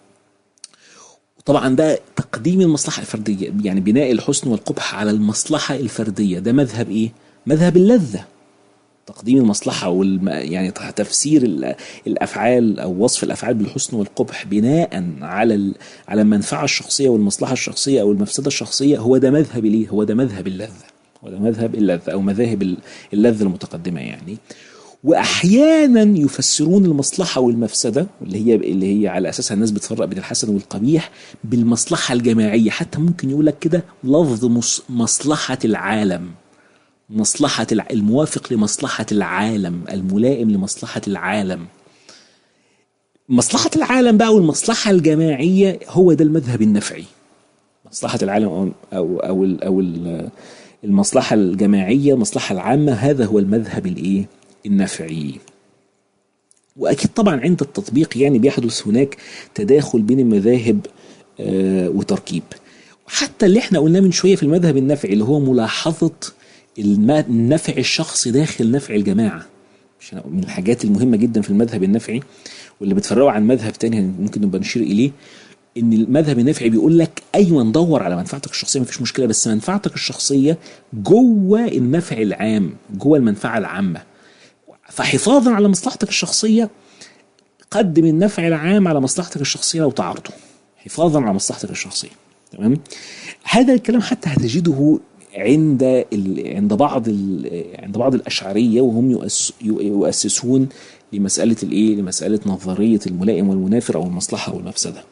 طبعا ده تقديم المصلحة الفردية يعني بناء الحسن والقبح على المصلحة الفردية ده مذهب إيه؟ مذهب اللذة تقديم المصلحة والم... يعني تفسير الأفعال أو وصف الأفعال بالحسن والقبح بناء على ال... على المنفعة الشخصية والمصلحة الشخصية أو المفسدة الشخصية هو ده مذهب ليه؟ هو ده مذهب اللذة وده مذهب اللذة أو مذاهب اللذة المتقدمة يعني واحيانا يفسرون المصلحه والمفسده اللي هي اللي هي على اساسها الناس بتفرق بين الحسن والقبيح بالمصلحه الجماعيه حتى ممكن يقول لك كده لفظ مصلحه العالم مصلحه الموافق لمصلحه العالم الملائم لمصلحه العالم مصلحه العالم بقى والمصلحه الجماعيه هو ده المذهب النفعي مصلحه العالم او او او, أو المصلحة الجماعية المصلحة العامة هذا هو المذهب الايه النفعي واكيد طبعا عند التطبيق يعني بيحدث هناك تداخل بين المذاهب آه وتركيب حتى اللي احنا قلناه من شويه في المذهب النفعي اللي هو ملاحظه النفع الشخصي داخل نفع الجماعه من الحاجات المهمه جدا في المذهب النفعي واللي بتفرقه عن مذهب تاني ممكن نبقى نشير اليه ان المذهب النافعي بيقول لك ايوه ندور على منفعتك الشخصيه مفيش مشكله بس منفعتك الشخصيه جوه النفع العام جوه المنفعه العامه فحفاظا على مصلحتك الشخصيه قدم النفع العام على مصلحتك الشخصيه لو تعرضه حفاظا على مصلحتك الشخصيه تمام هذا الكلام حتى هتجده عند عند بعض عند بعض الاشعريه وهم يؤسسون لمساله الايه لمساله نظريه الملائم والمنافر او المصلحه والمفسده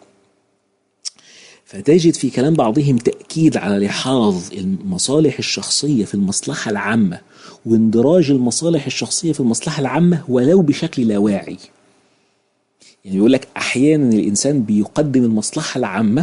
فتجد في كلام بعضهم تأكيد على لحاظ المصالح الشخصية في المصلحة العامة واندراج المصالح الشخصية في المصلحة العامة ولو بشكل لا واعي يعني يقول لك أحيانا الإنسان بيقدم المصلحة العامة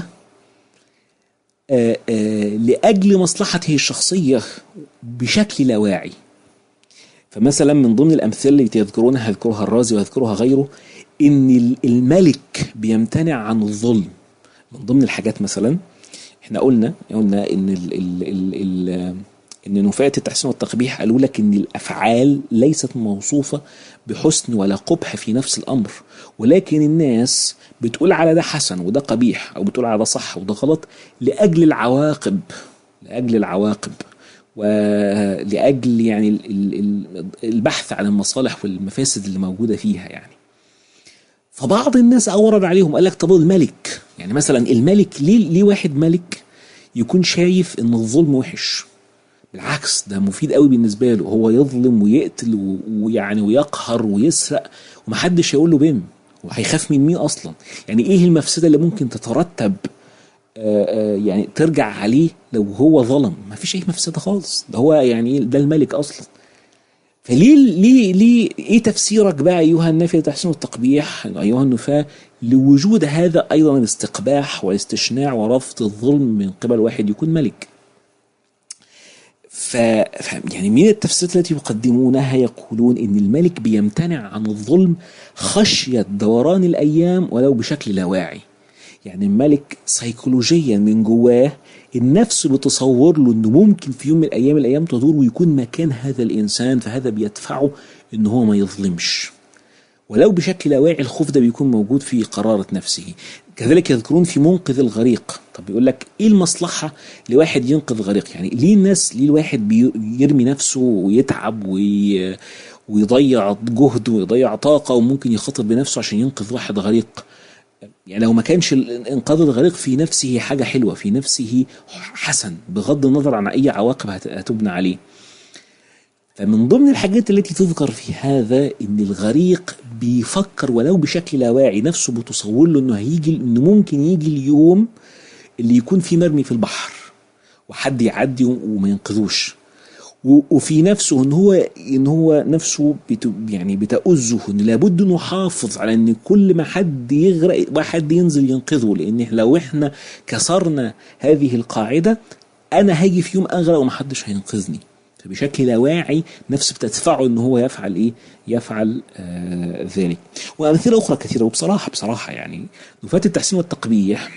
آآ آآ لأجل مصلحته الشخصية بشكل لا واعي فمثلا من ضمن الأمثلة التي يذكرونها يذكرها الرازي ويذكرها غيره إن الملك بيمتنع عن الظلم من ضمن الحاجات مثلا احنا قلنا قلنا ان ال ال ال ال ان نفاة التحسين والتقبيح قالوا لك ان الافعال ليست موصوفه بحسن ولا قبح في نفس الامر ولكن الناس بتقول على ده حسن وده قبيح او بتقول على ده صح وده غلط لاجل العواقب لاجل العواقب ولأجل يعني ال- ال- ال- البحث عن المصالح والمفاسد اللي موجودة فيها يعني فبعض الناس أورد عليهم قال لك طب الملك يعني مثلا الملك ليه ليه واحد ملك يكون شايف ان الظلم وحش بالعكس ده مفيد قوي بالنسبه له هو يظلم ويقتل و- ويعني ويقهر ويسرق ومحدش هيقول له بم وهيخاف من مين اصلا يعني ايه المفسده اللي ممكن تترتب آه، آه، يعني ترجع عليه لو هو ظلم ما فيش اي مفسده خالص ده هو يعني ده الملك اصلا فليه ليه ليه ايه تفسيرك بقى ايها النافي لتحسين التقبيح ايها النفاة لوجود هذا ايضا الاستقباح والاستشناع ورفض الظلم من قبل واحد يكون ملك ف... ف يعني من التفسيرات التي يقدمونها يقولون ان الملك بيمتنع عن الظلم خشيه دوران الايام ولو بشكل لا واعي يعني الملك سيكولوجيا من جواه النفس بتصور له انه ممكن في يوم من الايام الايام تدور ويكون مكان هذا الانسان فهذا بيدفعه ان هو ما يظلمش ولو بشكل لا واعي الخوف ده بيكون موجود في قرارة نفسه كذلك يذكرون في منقذ الغريق طب بيقول لك ايه المصلحة لواحد ينقذ غريق يعني ليه الناس ليه الواحد بيرمي نفسه ويتعب وي ويضيع جهد ويضيع طاقة وممكن يخاطر بنفسه عشان ينقذ واحد غريق يعني لو ما كانش انقاذ الغريق في نفسه حاجة حلوة في نفسه حسن بغض النظر عن أي عواقب هت- هتبنى عليه فمن ضمن الحاجات التي تذكر في هذا ان الغريق بيفكر ولو بشكل لا واعي نفسه بتصور له انه هيجي انه ممكن يجي اليوم اللي يكون فيه مرمي في البحر وحد يعدي وما ينقذوش و- وفي نفسه ان هو ان هو نفسه بت يعني بتأزه ان لابد انه يحافظ على ان كل ما حد يغرق واحد ينزل ينقذه لان لو احنا كسرنا هذه القاعده انا هاجي في يوم اغرق ومحدش هينقذني فبشكل لا واعي نفسه بتدفعه ان هو يفعل ايه؟ يفعل آه ذلك. وامثله اخرى كثيره وبصراحه بصراحه يعني نفاة التحسين والتقبيح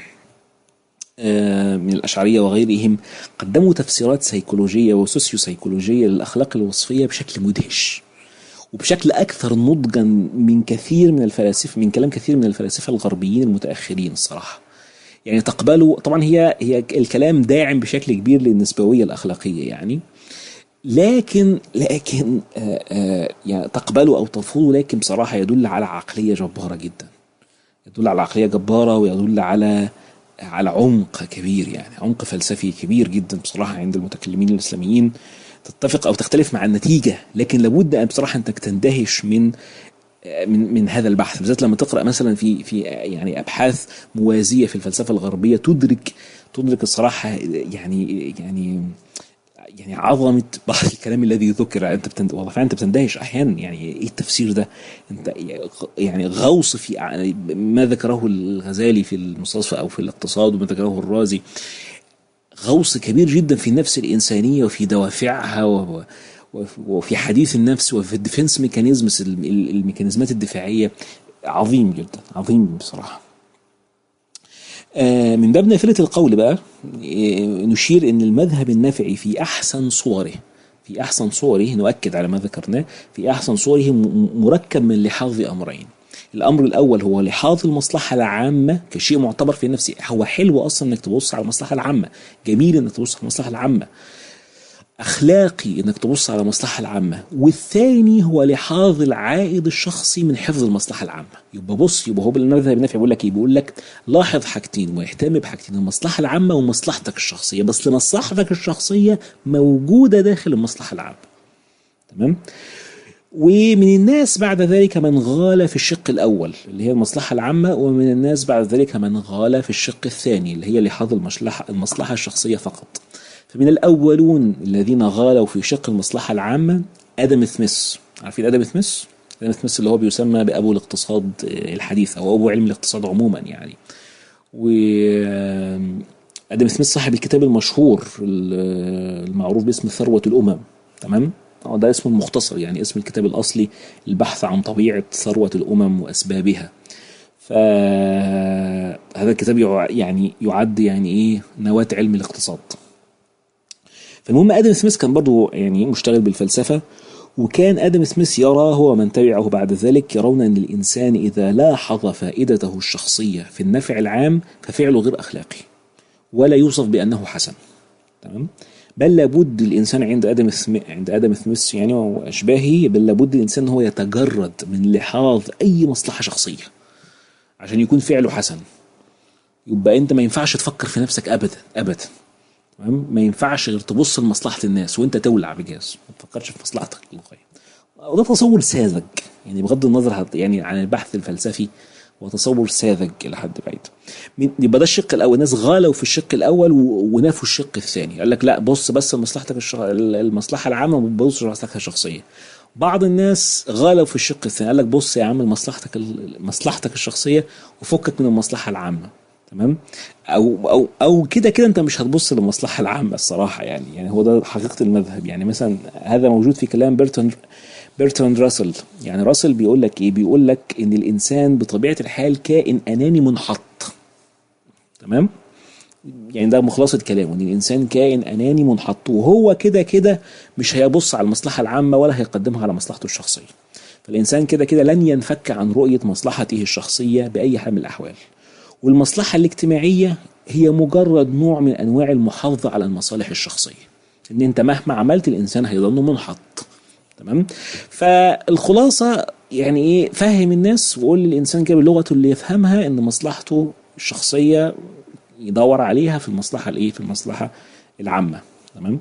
آه، من الأشعرية وغيرهم قدموا تفسيرات سيكولوجية وسوسيو سيكولوجية للأخلاق الوصفية بشكل مدهش وبشكل أكثر نضجا من كثير من الفلاسفة من كلام كثير من الفلاسفة الغربيين المتأخرين الصراحة يعني تقبلوا طبعا هي هي الكلام داعم بشكل كبير للنسبوية الأخلاقية يعني لكن لكن آه، آه، يعني تقبلوا أو ترفضوا لكن بصراحة يدل على عقلية جبارة جدا يدل على عقلية جبارة ويدل على على عمق كبير يعني عمق فلسفي كبير جدا بصراحة عند المتكلمين الإسلاميين تتفق أو تختلف مع النتيجة لكن لابد أن بصراحة أنك تندهش من من من هذا البحث بالذات لما تقرا مثلا في في يعني ابحاث موازيه في الفلسفه الغربيه تدرك تدرك الصراحه يعني يعني يعني عظمه بعض الكلام الذي ذكر انت بتند... والله فعلا انت بتندهش احيانا يعني ايه التفسير ده انت يعني غوص في يعني ما ذكره الغزالي في المستصفى او في الاقتصاد وما ذكره الرازي غوص كبير جدا في النفس الانسانيه وفي دوافعها و... وفي حديث النفس وفي الديفنس ميكانيزمز الميكانيزمات الدفاعيه عظيم جدا عظيم بصراحه من باب نافلة القول بقى نشير ان المذهب النافعي في احسن صوره في احسن صوره نؤكد على ما ذكرناه في احسن صوره مركب من لحاظ امرين الامر الاول هو لحاظ المصلحه العامه كشيء معتبر في نفسه هو حلو اصلا انك تبص على المصلحه العامه جميل انك تبص على المصلحه العامه اخلاقي انك تبص على المصلحه العامه والثاني هو لحاظ العائد الشخصي من حفظ المصلحه العامه يبقى بص يبقى هو بالمذهب النافع بيقول لك ايه بيقول لك لاحظ حاجتين واهتم بحاجتين المصلحه العامه ومصلحتك الشخصيه بس مصلحتك الشخصيه موجوده داخل المصلحه العامه تمام ومن الناس بعد ذلك من غال في الشق الأول اللي هي المصلحة العامة ومن الناس بعد ذلك من غال في الشق الثاني اللي هي لحاظ المصلحة, المصلحة الشخصية فقط فمن الأولون الذين غالوا في شق المصلحة العامة آدم سميث عارفين آدم سميث؟ آدم سميث اللي هو بيسمى بأبو الاقتصاد الحديث أو أبو علم الاقتصاد عموما يعني و آدم سميث صاحب الكتاب المشهور المعروف باسم ثروة الأمم تمام؟ ده اسمه المختصر يعني اسم الكتاب الأصلي البحث عن طبيعة ثروة الأمم وأسبابها فهذا الكتاب يعني يعد يعني إيه نواة علم الاقتصاد فالمهم ادم سميث كان برضه يعني مشتغل بالفلسفه وكان ادم سميث يرى هو من تبعه بعد ذلك يرون ان الانسان اذا لاحظ فائدته الشخصيه في النفع العام ففعله غير اخلاقي ولا يوصف بانه حسن تمام بل لابد الانسان عند ادم سمي... عند ادم سميث يعني واشباهه بل لابد الانسان ان هو يتجرد من لحاظ اي مصلحه شخصيه عشان يكون فعله حسن يبقى انت ما ينفعش تفكر في نفسك ابدا ابدا تمام ما ينفعش غير تبص لمصلحه الناس وانت تولع بجاز ما تفكرش في مصلحتك الغايه وده تصور ساذج يعني بغض النظر هت- يعني عن البحث الفلسفي هو تصور ساذج الى حد بعيد من- يبقى ده الشق الاول الناس غالوا في الشق الاول و- ونافوا الشق الثاني قال لك لا بص بس لمصلحتك الش... المصلحه العامه وما تبصش لمصلحتك الشخصيه بعض الناس غالوا في الشق الثاني قال لك بص يا عم لمصلحتك ال- مصلحتك الشخصيه وفكك من المصلحه العامه تمام او او او كده كده انت مش هتبص للمصلحه العامه الصراحه يعني يعني هو ده حقيقه المذهب يعني مثلا هذا موجود في كلام بيرتون بيرتراند راسل يعني راسل بيقول لك ايه بيقول لك ان الانسان بطبيعه الحال كائن اناني منحط تمام يعني ده مخلصة كلامه ان الانسان كائن اناني منحط وهو كده كده مش هيبص على المصلحه العامه ولا هيقدمها على مصلحته الشخصيه فالانسان كده كده لن ينفك عن رؤيه مصلحته الشخصيه باي حال من الاحوال والمصلحه الاجتماعيه هي مجرد نوع من انواع المحافظه على المصالح الشخصيه ان انت مهما عملت الانسان هيظل منحط تمام فالخلاصه يعني ايه فهم الناس وقول للانسان كده بلغته اللي يفهمها ان مصلحته الشخصيه يدور عليها في المصلحه الايه في المصلحه العامه تمام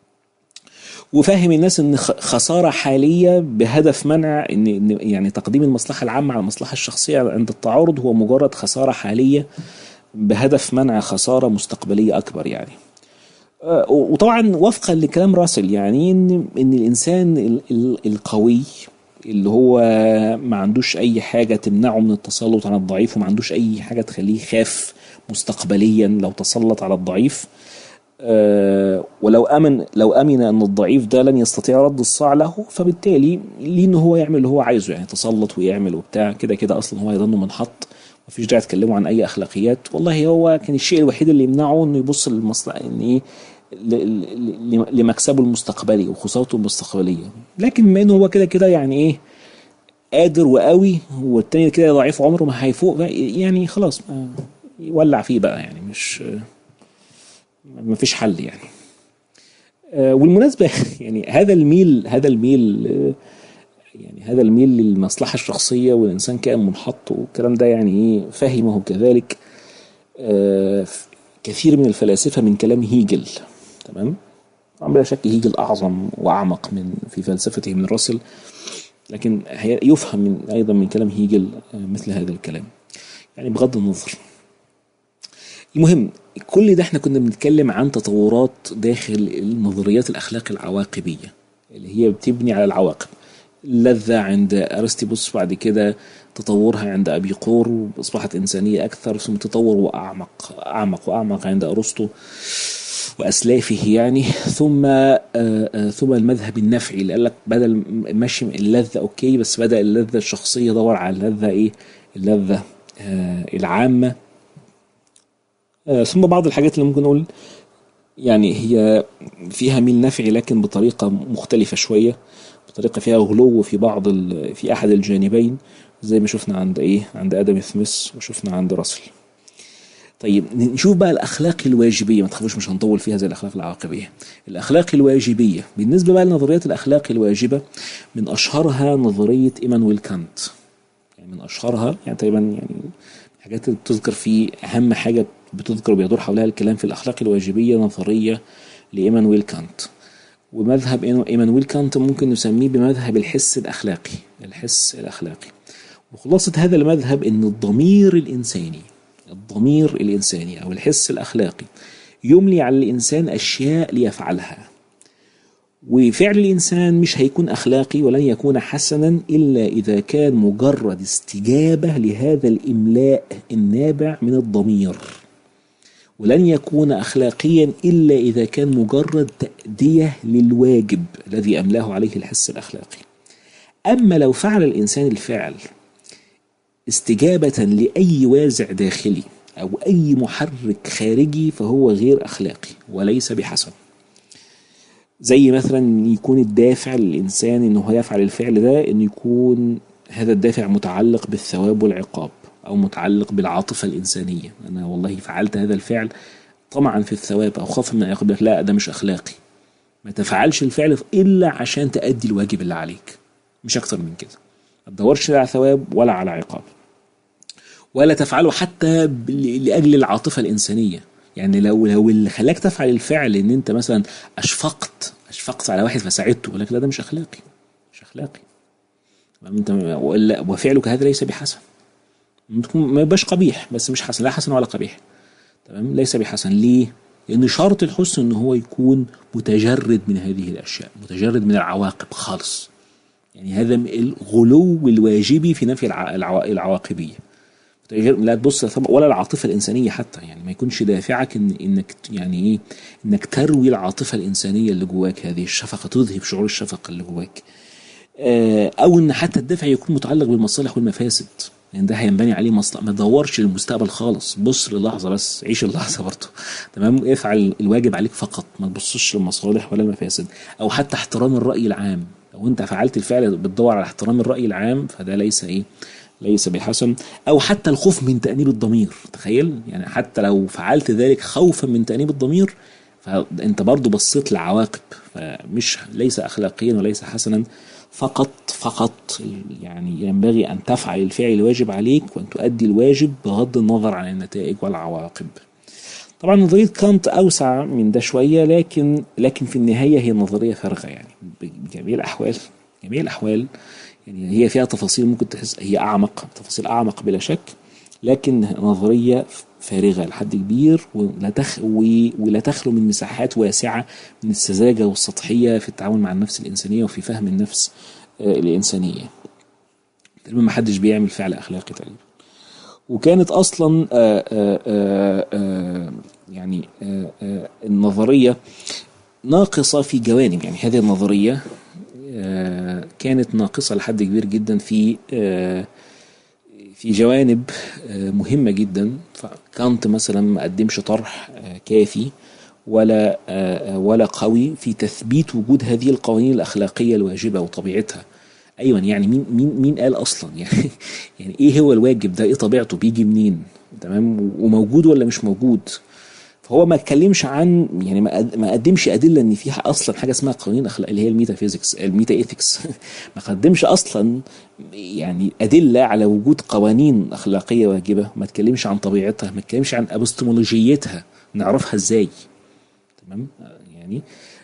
وفهم الناس ان خ- خساره حاليه بهدف منع ان إن يعني تقديم المصلحه العامه على المصلحه الشخصيه عند التعارض هو مجرد خساره حاليه بهدف منع خساره مستقبليه اكبر يعني آه، وطبعا وفقا لكلام راسل يعني ان ان الانسان ال- ال- القوي اللي هو ما عندوش اي حاجه تمنعه من التسلط على الضعيف وما عندوش اي حاجه تخليه يخاف مستقبليا لو تسلط على الضعيف آه، ولو امن لو امن ان الضعيف ده لن يستطيع رد الصاع له فبالتالي ليه ان هو يعمل اللي هو عايزه يعني يتسلط ويعمل وبتاع كده كده اصلا هو يظن منحط مفيش داعي تكلموا عن اي اخلاقيات والله هو كان الشيء الوحيد اللي يمنعه انه يبص للمصلحه ان ايه ل- ل- ل- لمكسبه المستقبلي وخسارته المستقبليه لكن بما انه هو كده كده يعني ايه قادر وقوي والتاني كده ضعيف عمره ما هيفوق بقى، يعني خلاص ما يولع فيه بقى يعني مش ما فيش حل يعني آه، والمناسبة يعني هذا الميل هذا الميل آه، يعني هذا الميل للمصلحة الشخصية والإنسان كائن منحط والكلام ده يعني إيه فهمه كذلك آه، ف- كثير من الفلاسفة من كلام هيجل تمام طبعا بلا شك هيجل أعظم وأعمق من في فلسفته من راسل لكن هي- يفهم من أيضا من كلام هيجل آه، مثل هذا الكلام يعني بغض النظر المهم كل ده احنا كنا بنتكلم عن تطورات داخل النظريات الاخلاق العواقبيه اللي هي بتبني على العواقب اللذة عند أرسطيبوس بعد كده تطورها عند أبيقور أصبحت إنسانية أكثر ثم تطور وأعمق أعمق وأعمق عند أرسطو وأسلافه يعني ثم آه، آه، ثم المذهب النفعي اللي قال لك بدل ماشي اللذة أوكي بس بدأ اللذة الشخصية دور على اللذة إيه اللذة آه، العامة آه، ثم بعض الحاجات اللي ممكن نقول يعني هي فيها ميل نفعي لكن بطريقة مختلفة شوية بطريقة فيها غلو في بعض ال... في أحد الجانبين زي ما شفنا عند إيه عند آدم سميث وشفنا عند راسل طيب نشوف بقى الأخلاق الواجبية ما تخافوش مش هنطول فيها زي الأخلاق العواقبية الأخلاق الواجبية بالنسبة بقى لنظريات الأخلاق الواجبة من أشهرها نظرية إيمانويل كانت يعني من أشهرها يعني تقريبا يعني الحاجات اللي بتذكر في أهم حاجة بتذكر وبيدور حولها الكلام في الأخلاق الواجبية نظرية لإيمانويل كانت ومذهب إيمانويل كانت ممكن نسميه بمذهب الحس الأخلاقي الحس الأخلاقي وخلاصة هذا المذهب أن الضمير الإنساني الضمير الإنساني أو الحس الأخلاقي يملي على الإنسان أشياء ليفعلها وفعل الإنسان مش هيكون أخلاقي ولن يكون حسنا إلا إذا كان مجرد استجابة لهذا الإملاء النابع من الضمير ولن يكون أخلاقيا إلا إذا كان مجرد تأدية للواجب الذي أملاه عليه الحس الأخلاقي أما لو فعل الإنسان الفعل استجابة لأي وازع داخلي أو أي محرك خارجي فهو غير أخلاقي وليس بحسن زي مثلا يكون الدافع للإنسان إنه يفعل الفعل ده إنه يكون هذا الدافع متعلق بالثواب والعقاب أو متعلق بالعاطفة الإنسانية أنا والله فعلت هذا الفعل طمعا في الثواب أو خوفا من العقاب لا ده مش أخلاقي ما تفعلش الفعل الا عشان تأدي الواجب اللي عليك مش اكتر من كده ما تدورش لا على ثواب ولا على عقاب ولا تفعله حتى ب- لاجل العاطفه الانسانيه يعني لو لو اللي خلاك تفعل الفعل ان انت مثلا اشفقت اشفقت على واحد فساعدته يقول لك لا ده مش اخلاقي مش اخلاقي تمام؟ انت ولا وفعلك هذا ليس بحسن ممكن ما يبقاش قبيح بس مش حسن لا حسن ولا قبيح تمام ليس بحسن ليه؟ لأن شرط الحسن إن هو يكون متجرد من هذه الأشياء متجرد من العواقب خالص يعني هذا الغلو الواجبي في نفي الع- العوا- العواقبية متجرد- لا تبص طبعا ولا العاطفة الإنسانية حتى يعني ما يكونش دافعك إن إنك ت- يعني إيه إنك تروي العاطفة الإنسانية اللي جواك هذه الشفقة تذهب شعور الشفقة اللي جواك آه، او ان حتى الدفع يكون متعلق بالمصالح والمفاسد لان ده هينبني عليه مصلحه ما تدورش للمستقبل خالص بص للحظه بس عيش اللحظه برضه تمام افعل الواجب عليك فقط ما تبصش للمصالح ولا المفاسد او حتى احترام الراي العام لو انت فعلت الفعل بتدور على احترام الراي العام فده ليس ايه ليس بحسن او حتى الخوف من تانيب الضمير تخيل يعني حتى لو فعلت ذلك خوفا من تانيب الضمير فانت برضو بصيت لعواقب فمش ليس اخلاقيا وليس حسنا فقط فقط يعني ينبغي ان تفعل الفعل الواجب عليك وان تؤدي الواجب بغض النظر عن النتائج والعواقب طبعا نظريه كانت اوسع من ده شويه لكن لكن في النهايه هي نظريه فارغه يعني بجميع الاحوال جميع الاحوال يعني هي فيها تفاصيل ممكن تحس هي اعمق تفاصيل اعمق بلا شك لكن نظريه فارغه لحد كبير ولا تخ و- ولا تخلو من مساحات واسعه من السذاجه والسطحيه في التعامل مع النفس الانسانيه وفي فهم النفس آه، الانسانيه. تقريبا ما حدش بيعمل فعل اخلاقي تقريبا. وكانت اصلا آه، آه، آه، آه، يعني آه، آه، النظريه ناقصه في جوانب يعني هذه النظريه آه، كانت ناقصه لحد كبير جدا في آه، في جوانب آه، مهمة جدا فكانت مثلا ما قدمش طرح آه، كافي ولا آه، آه، ولا قوي في تثبيت وجود هذه القوانين الأخلاقية الواجبة وطبيعتها أيوة يعني مين مين مين قال أصلا يعني يعني إيه هو الواجب ده إيه طبيعته بيجي منين تمام وموجود ولا مش موجود فهو ما اتكلمش عن يعني ما قد- ما قدمش ادله ان في اصلا حاجه اسمها قوانين اخلاق اللي هي الميتافيزيكس الميتا ايثكس ما قدمش اصلا يعني ادله على وجود قوانين اخلاقيه واجبه ما اتكلمش عن طبيعتها ما اتكلمش عن ابستمولوجيتها نعرفها ازاي تمام آه، يعني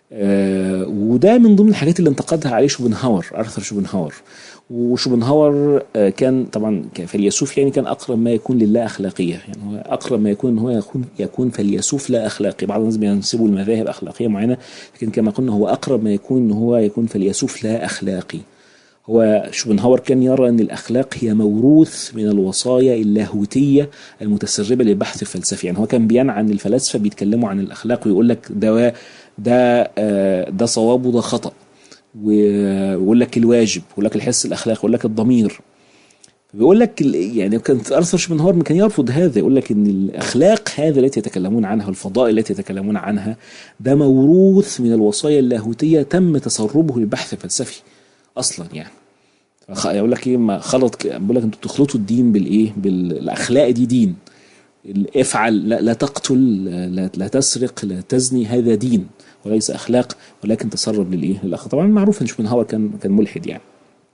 آه وده من ضمن الحاجات اللي انتقدها عليه شوبنهاور ارثر شوبنهاور وشوبنهاور آه كان طبعا كان فيلسوف يعني كان اقرب ما يكون لله اخلاقيه يعني هو اقرب ما يكون ان هو يكون يكون فيلسوف لا اخلاقي بعض الناس بينسبوا المذاهب اخلاقيه معينه لكن كما قلنا هو اقرب ما يكون ان هو يكون فيلسوف لا اخلاقي هو شوبنهاور كان يرى ان الاخلاق هي موروث من الوصايا اللاهوتيه المتسربه للبحث الفلسفي يعني هو كان بينعى ان الفلاسفه بيتكلموا عن الاخلاق ويقول لك ده ده آه، ده صواب وده خطا ويقول لك الواجب ويقول لك الحس الاخلاقي ويقول لك الضمير بيقول لك ال- يعني كان ارثر شوبنهاور كان يرفض هذا يقول لك ان الاخلاق هذا التي يتكلمون عنها الفضائل التي يتكلمون عنها ده موروث من الوصايا اللاهوتيه تم تسربه للبحث الفلسفي اصلا يعني فخ- يقول لك ايه ما خلط ك- بيقول لك انتوا بتخلطوا الدين بالايه بالاخلاق دي دين ال- افعل لا, لا تقتل لا, لا تسرق لا تزني هذا دين وليس اخلاق ولكن تسرب للايه للاخلاق طبعا معروف ان شوبنهاور كان كان ملحد يعني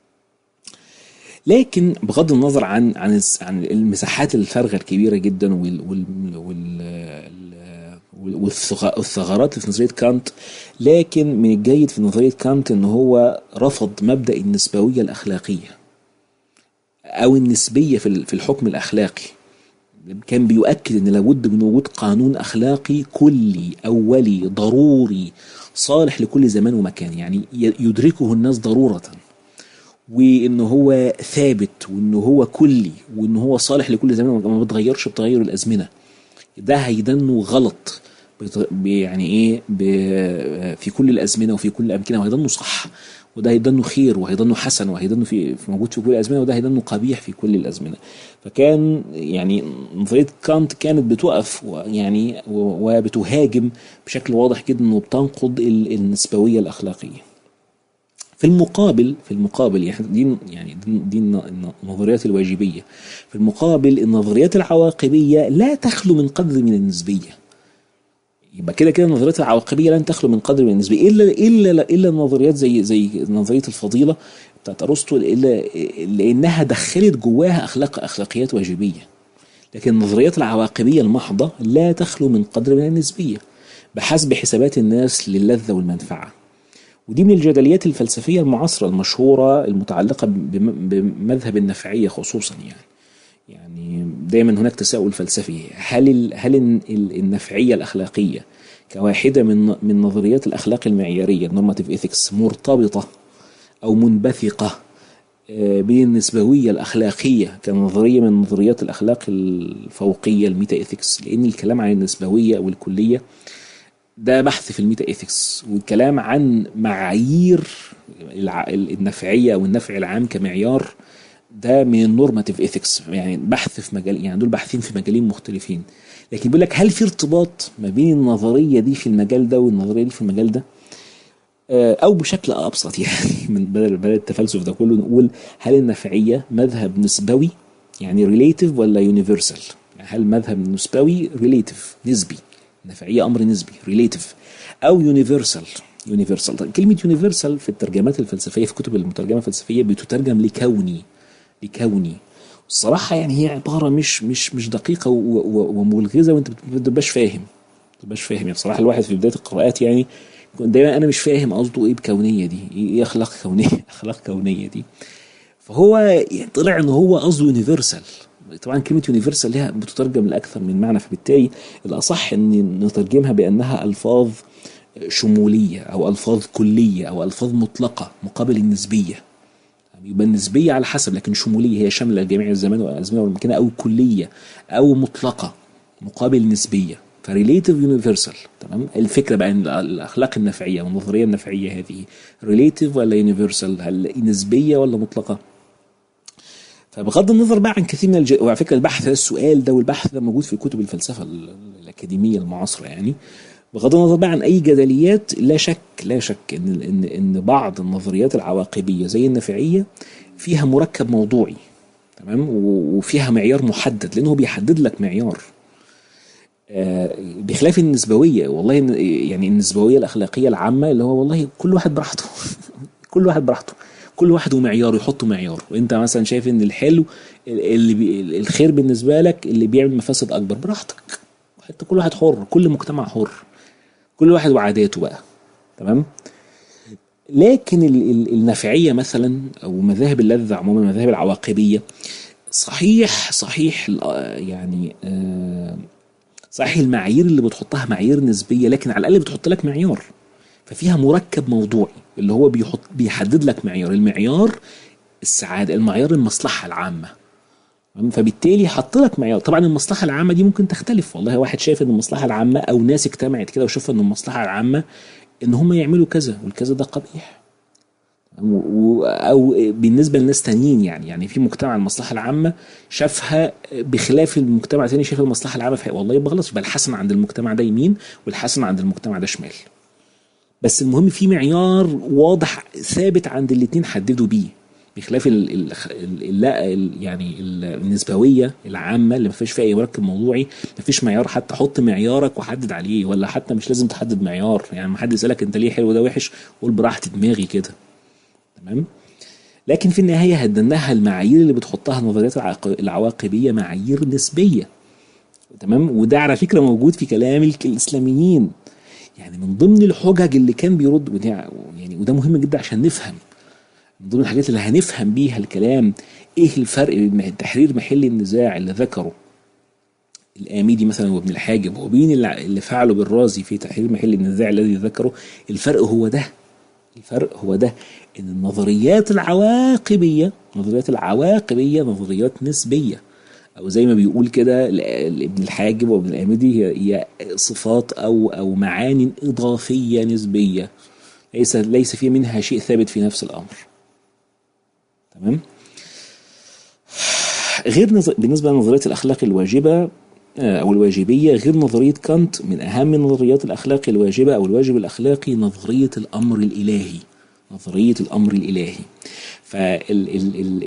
لكن بغض النظر عن عن الس- عن المساحات الفارغه الكبيره جدا وال وال وال ال- والثغ- والثغرات اللي في نظريه كانت لكن من الجيد في نظريه كانت ان هو رفض مبدا النسبويه الاخلاقيه او النسبيه في ال- في الحكم الاخلاقي كان بيؤكد ان لابد من وجود قانون اخلاقي كلي اولي ضروري صالح لكل زمان ومكان يعني ي- يدركه الناس ضروره وان هو ثابت وان هو كلي وان هو صالح لكل زمان ومكان ما بيتغيرش بتغير الازمنه ده هيدنه غلط بت- ب- يعني ايه ب- في كل الازمنه وفي كل الامكنه وهيدنه صح وده هيدنه خير وهيدنه حسن وهيدنه في في موجود في كل الازمنه وده هيدنه قبيح في كل الازمنه فكان يعني نظريه كانت كانت بتقف و- يعني و- وبتهاجم بشكل واضح جدا وبتنقض ال- النسبويه الاخلاقيه في المقابل في المقابل يعني دي يعني دي, دي الن- النظريات الواجبيه في المقابل النظريات العواقبيه لا تخلو من قدر من النسبيه يبقى كده كده النظريات العواقبيه لن تخلو من قدر من النسبيه الا الا الا النظريات زي زي نظريه الفضيله بتاعت ارسطو الا لانها دخلت جواها اخلاق اخلاقيات واجبيه لكن النظريات العواقبيه المحضه لا تخلو من قدر من النسبيه بحسب حسابات الناس للذه والمنفعه ودي من الجدليات الفلسفيه المعاصره المشهوره المتعلقه بمذهب النفعيه خصوصا يعني يعني دايما هناك تساؤل فلسفي هل ال هل النفعيه الاخلاقيه كواحده من من نظريات الاخلاق المعياريه النورماتيف ايثكس مرتبطه او منبثقه بالنسبويه الاخلاقيه كنظريه من نظريات الاخلاق الفوقيه الميتا ايثكس لان الكلام عن النسبويه والكليه ده بحث في الميتا ايثكس والكلام عن معايير النفعيه او النفع العام كمعيار ده من النورماتيف ايثكس يعني بحث في مجال يعني دول باحثين في مجالين مختلفين لكن بيقول لك هل في ارتباط ما بين النظريه دي في المجال ده والنظريه دي في المجال ده او بشكل ابسط يعني من بدل بدل التفلسف ده كله نقول هل النفعيه مذهب نسبوي يعني ريليتيف ولا يونيفرسال يعني هل مذهب نسبوي ريليتيف نسبي النفعيه امر نسبي ريليتيف او يونيفرسال يونيفرسال كلمه يونيفرسال في الترجمات الفلسفيه في كتب المترجمه الفلسفيه بتترجم لكوني لكوني الصراحه يعني هي عباره مش مش مش دقيقه وملغزه وانت ما بتبقاش فاهم ما بتبقاش فاهم يعني بصراحه الواحد في بدايه القراءات يعني دايما انا مش فاهم قصده ايه بكونيه دي ايه اخلاق كونيه اخلاق كونيه دي فهو يعني طلع ان هو قصده يونيفرسال طبعا كلمه يونيفرسال لها بتترجم لاكثر من معنى فبالتالي الاصح ان نترجمها بانها الفاظ شموليه او الفاظ كليه او الفاظ مطلقه مقابل النسبيه يبقى النسبيه على حسب لكن شموليه هي شامله جميع الزمان والازمنه والمكان او كليه او مطلقه مقابل نسبيه فريليتيف يونيفرسال تمام الفكره بقى ان الاخلاق النفعيه والنظريه النفعيه هذه ريليتيف ولا يونيفرسال هل نسبيه ولا مطلقه فبغض النظر بقى عن كثير من الج... وعلى فكره البحث ده السؤال ده والبحث ده موجود في كتب الفلسفه الاكاديميه المعاصره يعني بغض النظر بقى عن اي جدليات لا شك لا شك ان ان ان بعض النظريات العواقبيه زي النفعيه فيها مركب موضوعي تمام وفيها معيار محدد لانه بيحدد لك معيار بخلاف النسبويه والله يعني النسبويه الاخلاقيه العامه اللي هو والله كل واحد براحته كل واحد براحته كل واحد ومعياره يحط معيار وانت مثلا شايف ان الحلو اللي بي الخير بالنسبه لك اللي بيعمل مفاسد اكبر براحتك حتى كل واحد حر كل مجتمع حر كل واحد وعاداته بقى تمام لكن النفعيه مثلا او مذاهب اللذه عموما المذاهب العواقبيه صحيح صحيح يعني آه صحيح المعايير اللي بتحطها معايير نسبيه لكن على الاقل بتحط لك معيار ففيها مركب موضوعي اللي هو بيحط بيحدد لك معيار المعيار السعاده المعيار المصلحه العامه فبالتالي حط لك معيار طبعا المصلحه العامه دي ممكن تختلف والله واحد شايف ان المصلحه العامه او ناس اجتمعت كده وشوف ان المصلحه العامه ان هم يعملوا كذا والكذا ده قبيح او بالنسبه لناس تانيين يعني يعني في مجتمع المصلحه العامه شافها بخلاف المجتمع الثاني شاف المصلحه العامه في والله يبقى غلط يبقى الحسن عند المجتمع ده يمين والحسن عند المجتمع ده شمال بس المهم في معيار واضح ثابت عند الاثنين حددوا بيه بخلاف ال ال ال ال يعني النسبويه العامه اللي ما فيش فيها اي مركب موضوعي ما فيش معيار حتى حط معيارك وحدد عليه ولا حتى مش لازم تحدد معيار يعني ما حد يسالك انت ليه حلو ده وحش قول براحه دماغي كده تمام لكن في النهايه هدناها المعايير اللي بتحطها النظريات العواقبيه معايير نسبيه تمام وده على فكره موجود في كلام الاسلاميين يعني من ضمن الحجج اللي كان بيرد يعني وده مهم جدا عشان نفهم من ضمن الحاجات اللي هنفهم بيها الكلام ايه الفرق بين تحرير محل النزاع اللي ذكره الآميدي مثلا وابن الحاجب وبين اللي فعله بالرازي في تحرير محل النزاع الذي ذكره الفرق هو ده الفرق هو ده ان النظريات العواقبيه النظريات العواقبيه نظريات نسبيه او زي ما بيقول كده ابن الحاجب وابن الآمدي هي, هي صفات او او معان اضافيه نسبيه ليس ليس في منها شيء ثابت في نفس الامر تمام غير نظر... بالنسبه لنظريه الاخلاق الواجبه او الواجبيه غير نظريه كانت من اهم نظريات الاخلاق الواجبه او الواجب الاخلاقي نظريه الامر الالهي نظريه الامر الالهي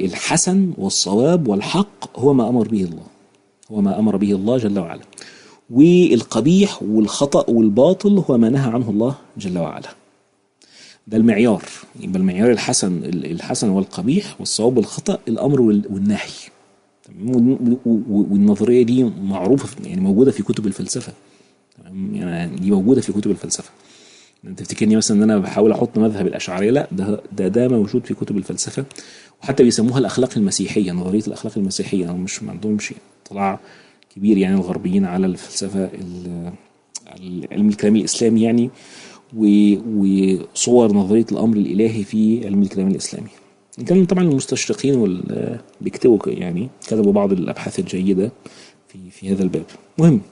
فالحسن والصواب والحق هو ما امر به الله هو ما امر به الله جل وعلا والقبيح والخطأ والباطل هو ما نهى عنه الله جل وعلا ده المعيار يبقى المعيار الحسن الحسن والقبيح والصواب والخطأ الأمر والنهي والنظرية دي معروفة يعني موجودة في كتب الفلسفة يعني دي موجودة في كتب الفلسفة انت تفتكرني مثلا ان انا بحاول احط مذهب الاشعريه لا ده ده ده موجود في كتب الفلسفه وحتى بيسموها الاخلاق المسيحيه نظريه الاخلاق المسيحيه هم مش ما عندهمش اطلاع كبير يعني الغربيين على الفلسفه علم الكلام الاسلامي يعني وصور نظريه الامر الالهي في علم الكلام الاسلامي كان طبعا المستشرقين وال بيكتبوا يعني كتبوا بعض الابحاث الجيده في في هذا الباب مهم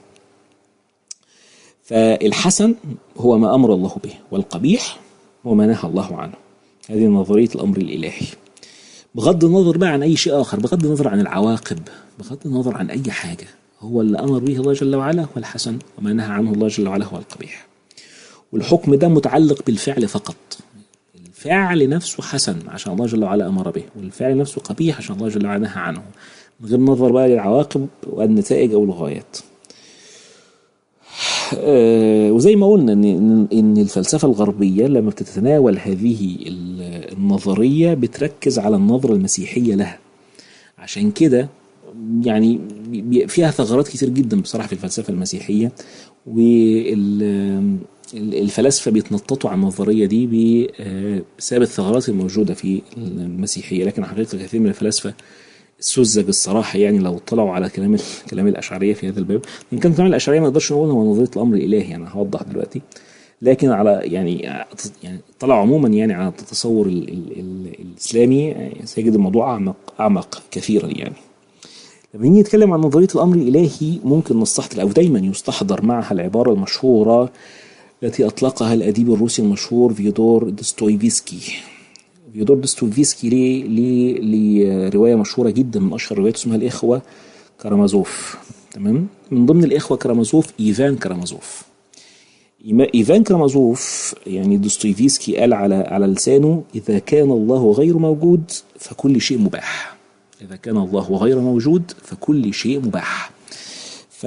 فالحسن هو ما امر الله به والقبيح هو ما نهى الله عنه هذه نظريه الامر الالهي بغض النظر بقى عن اي شيء اخر بغض النظر عن العواقب بغض النظر عن اي حاجه هو اللي امر به الله جل وعلا هو الحسن وما نهى عنه الله جل وعلا هو القبيح والحكم ده متعلق بالفعل فقط الفعل نفسه حسن عشان الله جل وعلا امر به والفعل نفسه قبيح عشان الله جل وعلا نهى عنه من غير نظر بقى للعواقب والنتائج او الغايات آه وزي ما قلنا ان ان الفلسفه الغربيه لما بتتناول هذه النظريه بتركز على النظره المسيحيه لها عشان كده يعني فيها ثغرات كتير جدا بصراحه في الفلسفه المسيحيه والفلاسفه بيتنططوا على النظريه دي بسبب الثغرات الموجوده في المسيحيه لكن حقيقه كثير من الفلاسفه سذج الصراحه يعني لو طلعوا على كلام كلام الاشعريه في هذا الباب ان كان كلام الاشعريه ما نقدرش نقول هو نظريه الامر الالهي يعني هوضح دلوقتي لكن على يعني يعني طلع عموما يعني على التصور ال ال ال الاسلامي سيجد الموضوع اعمق اعمق كثيرا يعني لما نيجي نتكلم عن نظريه الامر الالهي ممكن نستحضر او دايما يستحضر معها العباره المشهوره التي اطلقها الاديب الروسي المشهور فيودور دوستويفسكي فيودور دوستويفسكي ليه ليه لروايه مشهوره جدا من اشهر رواياته اسمها الاخوه كرامازوف تمام من ضمن الاخوه كرامازوف ايفان كرامازوف ايفان كرامازوف يعني دوستويفسكي قال على على لسانه اذا كان الله غير موجود فكل شيء مباح اذا كان الله غير موجود فكل شيء مباح ف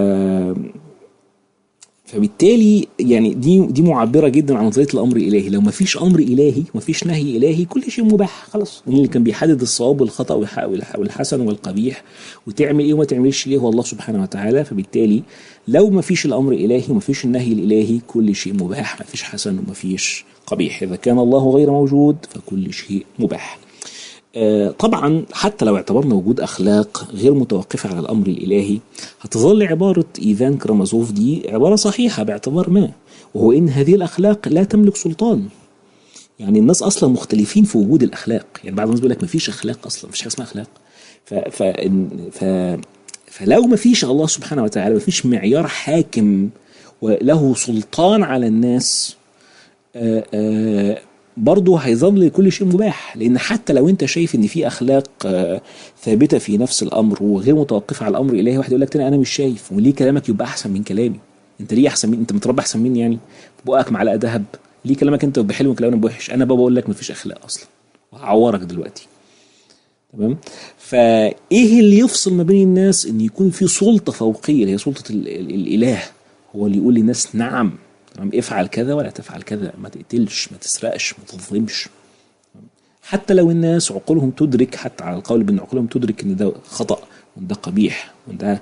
فبالتالي يعني دي دي معبره جدا عن نظريه الامر الالهي لو ما فيش امر الهي ما فيش نهي الهي كل شيء مباح خلاص اللي كان بيحدد الصواب والخطا والحسن والقبيح وتعمل ايه وما تعملش ليه هو الله سبحانه وتعالى فبالتالي لو ما فيش الامر الالهي وما فيش النهي الالهي كل شيء مباح ما فيش حسن وما فيش قبيح اذا كان الله غير موجود فكل شيء مباح طبعا حتى لو اعتبرنا وجود اخلاق غير متوقفه على الامر الالهي هتظل عباره ايفان كرامازوف دي عباره صحيحه باعتبار ما وهو ان هذه الاخلاق لا تملك سلطان يعني الناس اصلا مختلفين في وجود الاخلاق يعني بعض الناس بيقول لك ما فيش اخلاق اصلا مفيش حاجه اسمها اخلاق ف ف ف فلو ما فيش الله سبحانه وتعالى ما فيش معيار حاكم وله سلطان على الناس آآ آآ برضه هيظل كل شيء مباح لان حتى لو انت شايف ان في اخلاق ثابته في نفس الامر وغير متوقفه على الامر الالهي واحد يقول لك تاني انا مش شايف وليه كلامك يبقى احسن من كلامي انت ليه احسن من انت متربى احسن مني يعني بقك معلقه ذهب ليه كلامك انت بحلو وكلامنا بوحش انا بقى بقول لك مفيش اخلاق اصلا وهعورك دلوقتي تمام فايه اللي يفصل ما بين الناس ان يكون في سلطه فوقيه اللي هي سلطه الاله هو اللي يقول للناس نعم تمام افعل كذا ولا تفعل كذا ما تقتلش ما تسرقش ما تظلمش حتى لو الناس عقولهم تدرك حتى على القول بان عقولهم تدرك ان ده خطا وان ده قبيح وان ده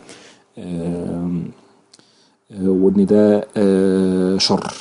وان ده شر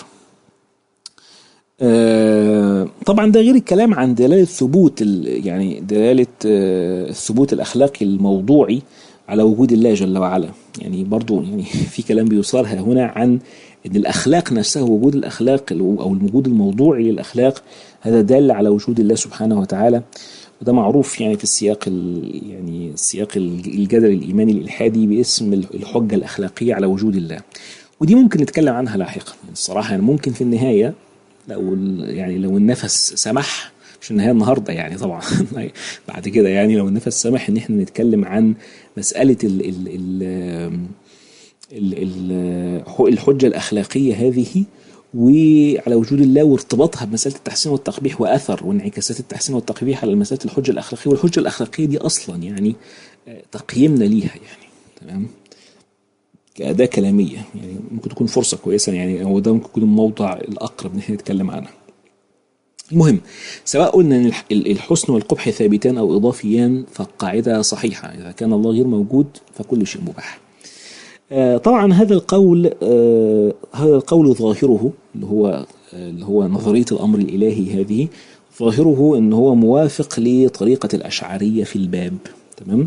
طبعا ده غير الكلام عن دلاله ثبوت يعني دلاله الثبوت الاخلاقي الموضوعي على وجود الله جل وعلا يعني برضو يعني في كلام بيصار هنا عن ان الاخلاق نفسها وجود الاخلاق او الوجود الموضوعي للاخلاق هذا دال على وجود الله سبحانه وتعالى وده معروف يعني في السياق يعني السياق الجدل الايماني الالحادي باسم الحجه الاخلاقيه على وجود الله ودي ممكن نتكلم عنها لاحقا الصراحه يعني ممكن في النهايه لو يعني لو النفس سمح مش النهايه النهارده يعني طبعا بعد كده يعني لو النفس سمح ان احنا نتكلم عن مساله ال ال ال الحجه الاخلاقيه هذه وعلى وجود الله وارتباطها بمساله التحسين والتقبيح واثر وانعكاسات التحسين والتقبيح على مساله الحجه الاخلاقيه والحجه الاخلاقيه دي اصلا يعني تقييمنا ليها يعني تمام كأداة كلامية يعني ممكن تكون فرصة كويسة يعني هو ده ممكن يكون الموضع الأقرب إن احنا نتكلم عنها. المهم سواء قلنا ان الحسن والقبح ثابتان او اضافيان فالقاعده صحيحه اذا كان الله غير موجود فكل شيء مباح. طبعا هذا القول هذا القول ظاهره اللي هو اللي هو نظريه الامر الالهي هذه ظاهره ان هو موافق لطريقه الاشعريه في الباب تمام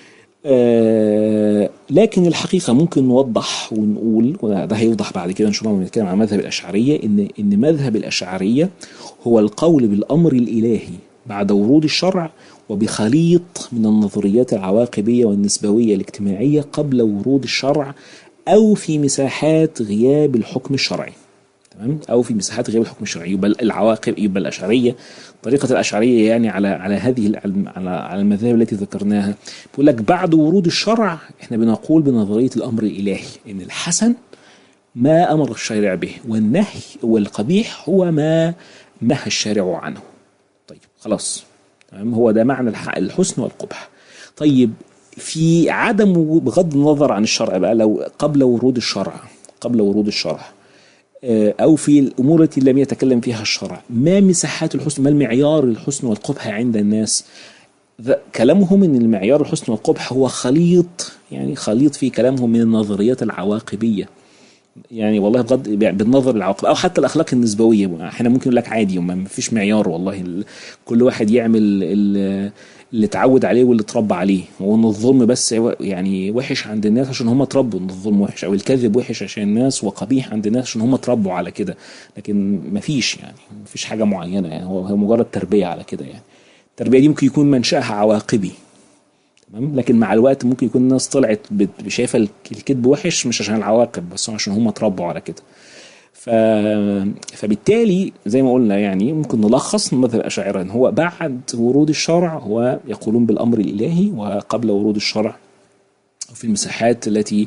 آه لكن الحقيقة ممكن نوضح ونقول وده هيوضح بعد كده إن شاء الله لما نتكلم عن مذهب الأشعرية إن إن مذهب الأشعرية هو القول بالأمر الإلهي بعد ورود الشرع وبخليط من النظريات العواقبية والنسبوية الاجتماعية قبل ورود الشرع أو في مساحات غياب الحكم الشرعي تمام أو في مساحات غياب الحكم الشرعي يبقى العواقب يبقى الأشعرية طريقة الأشعرية يعني على على هذه على على المذاهب التي ذكرناها بيقول لك بعد ورود الشرع احنا بنقول بنظرية الأمر الإلهي إن الحسن ما أمر الشارع به والنهي والقبيح هو ما نهى الشارع عنه طيب خلاص تمام هو ده معنى الحسن والقبح طيب في عدم بغض النظر عن الشرع بقى لو قبل ورود الشرع قبل ورود الشرع أو في الأمور التي لم يتكلم فيها الشرع ما مساحات الحسن ما المعيار الحسن والقبح عند الناس كلامهم ان المعيار الحسن والقبح هو خليط يعني خليط في كلامهم من النظريات العواقبيه يعني والله بغض بالنظر للعواقب او حتى الاخلاق النسبويه احنا ممكن نقول لك عادي ما فيش معيار والله كل واحد يعمل اللي اتعود عليه واللي اتربى عليه وان الظلم بس يعني وحش عند الناس عشان هم اتربوا ان الظلم وحش او الكذب وحش عشان الناس وقبيح عند الناس عشان هم اتربوا على كده لكن ما فيش يعني ما فيش حاجه معينه يعني هو مجرد تربيه على كده يعني التربيه دي ممكن يكون منشاها عواقبي تمام لكن مع الوقت ممكن يكون الناس طلعت شايفه الكذب وحش مش عشان العواقب بس عشان هم اتربوا على كده ف... فبالتالي زي ما قلنا يعني ممكن نلخص مذهب الأشاعرة إن هو بعد ورود الشرع هو يقولون بالأمر الإلهي وقبل ورود الشرع في المساحات التي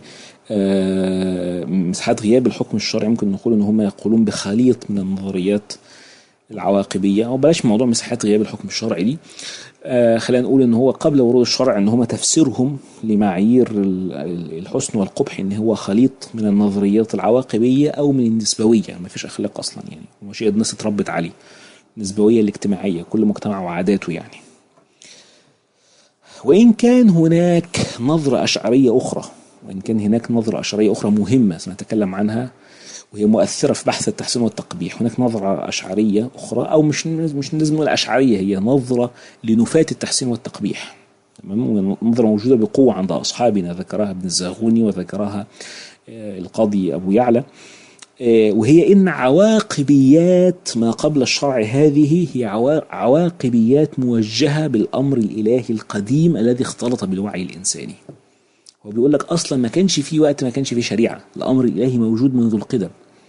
مساحات غياب الحكم الشرعي ممكن نقول إن هم يقولون بخليط من النظريات العواقبية أو بلاش موضوع مساحات غياب الحكم الشرعي دي آه خلينا نقول ان هو قبل ورود الشرع ان هم تفسيرهم لمعايير الحسن والقبح ان هو خليط من النظريات العواقبيه او من النسبويه ما فيش اخلاق اصلا يعني هو شيء الناس اتربت عليه النسبويه الاجتماعيه كل مجتمع وعاداته يعني وان كان هناك نظره اشعريه اخرى وان كان هناك نظره اشعريه اخرى مهمه سنتكلم عنها وهي مؤثرة في بحث التحسين والتقبيح هناك نظرة أشعرية أخرى أو مش مش لازم نقول أشعرية هي نظرة لنفاة التحسين والتقبيح تمام نظرة موجودة بقوة عند أصحابنا ذكرها ابن الزاغوني وذكرها القاضي أبو يعلى وهي إن عواقبيات ما قبل الشرع هذه هي عواقبيات موجهة بالأمر الإلهي القديم الذي اختلط بالوعي الإنساني هو بيقول لك اصلا ما كانش في وقت ما كانش في شريعه الامر الالهي موجود منذ القدم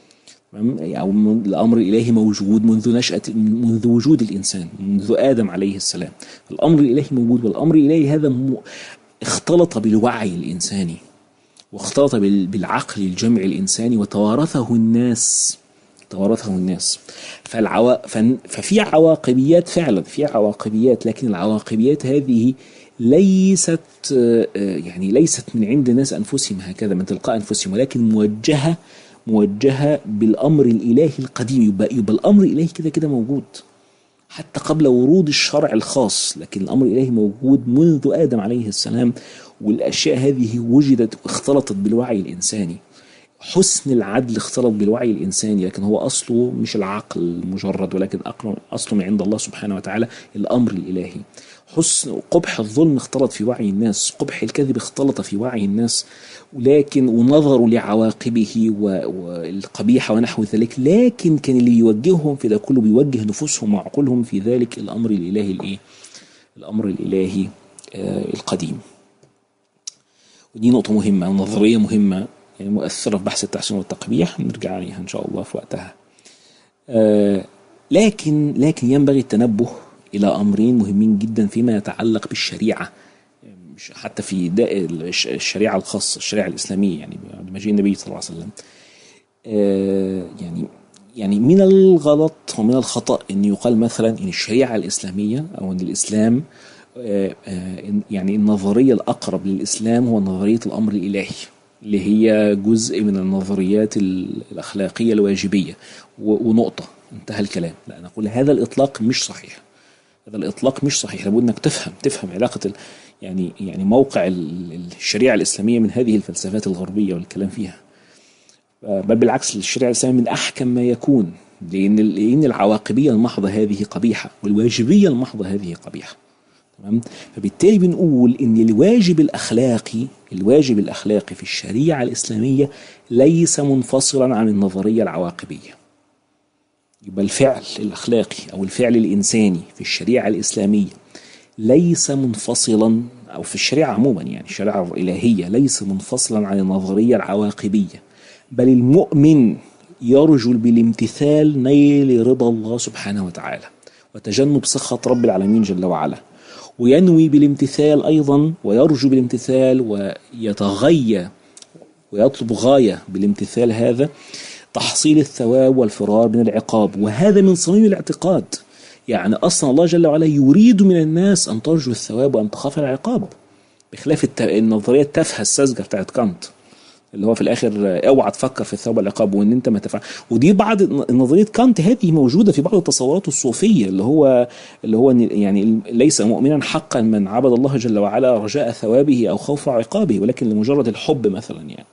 يعني الامر الالهي موجود منذ نشاه منذ وجود الانسان منذ ادم عليه السلام الامر الالهي موجود والامر الالهي هذا اختلط بالوعي الانساني واختلط بالعقل الجمعي الانساني وتوارثه الناس توارثه الناس فالعوا... ففي عواقبيات فعلا في عواقبيات لكن العواقبيات هذه ليست يعني ليست من عند الناس انفسهم هكذا من تلقاء انفسهم ولكن موجهه موجهه بالامر الالهي القديم يبقى, يبقى الامر الالهي كده كده موجود حتى قبل ورود الشرع الخاص لكن الامر الالهي موجود منذ ادم عليه السلام والاشياء هذه وجدت واختلطت بالوعي الانساني حسن العدل اختلط بالوعي الانساني لكن هو اصله مش العقل المجرد ولكن اصله من عند الله سبحانه وتعالى الامر الالهي حسن قبح الظلم اختلط في وعي الناس قبح الكذب اختلط في وعي الناس ولكن ونظروا لعواقبه والقبيحة ونحو ذلك لكن كان اللي يوجههم في ده كله بيوجه نفوسهم وعقولهم في ذلك الأمر الإلهي الإيه؟ الأمر الإلهي آه القديم ودي نقطة مهمة نظرية مهمة يعني مؤثرة في بحث التحسين والتقبيح نرجع عليها إن شاء الله في وقتها آه لكن لكن ينبغي التنبه إلى أمرين مهمين جدا فيما يتعلق بالشريعة مش حتى في الشريعة الخاصة الشريعة الإسلامية يعني بمجيء النبي صلى الله عليه وسلم آه يعني يعني من الغلط ومن الخطأ أن يقال مثلا أن الشريعة الإسلامية أو أن الإسلام آه آه يعني النظرية الأقرب للإسلام هو نظرية الأمر الإلهي اللي هي جزء من النظريات الأخلاقية الواجبية ونقطة انتهى الكلام لا نقول هذا الإطلاق مش صحيح هذا الإطلاق مش صحيح لابد أنك تفهم تفهم علاقة ال يعني يعني موقع الشريعة الإسلامية من هذه الفلسفات الغربية والكلام فيها بل بالعكس الشريعة الإسلامية من أحكم ما يكون لأن لأن العواقبية المحضة هذه قبيحة والواجبية المحضة هذه قبيحة تمام فبالتالي بنقول ان الواجب الاخلاقي الواجب الاخلاقي في الشريعه الاسلاميه ليس منفصلا عن النظريه العواقبيه يبقى الفعل الاخلاقي او الفعل الانساني في الشريعه الاسلاميه ليس منفصلا او في الشريعه عموما يعني الشريعه الالهيه ليس منفصلا عن النظريه العواقبيه بل المؤمن يرجو بالامتثال نيل رضا الله سبحانه وتعالى وتجنب سخط رب العالمين جل وعلا وينوي بالامتثال أيضا ويرجو بالامتثال ويتغيى ويطلب غاية بالامتثال هذا تحصيل الثواب والفرار من العقاب وهذا من صميم الاعتقاد يعني أصلا الله جل وعلا يريد من الناس أن ترجو الثواب وأن تخاف العقاب بخلاف النظرية التافهة الساذجة بتاعت كانت اللي هو في الاخر اوعى تفكر في الثواب والعقاب وان انت ما تفعل ودي بعض نظريه كانت هذه موجوده في بعض التصورات الصوفيه اللي هو اللي هو يعني ليس مؤمنا حقا من عبد الله جل وعلا رجاء ثوابه او خوف عقابه ولكن لمجرد الحب مثلا يعني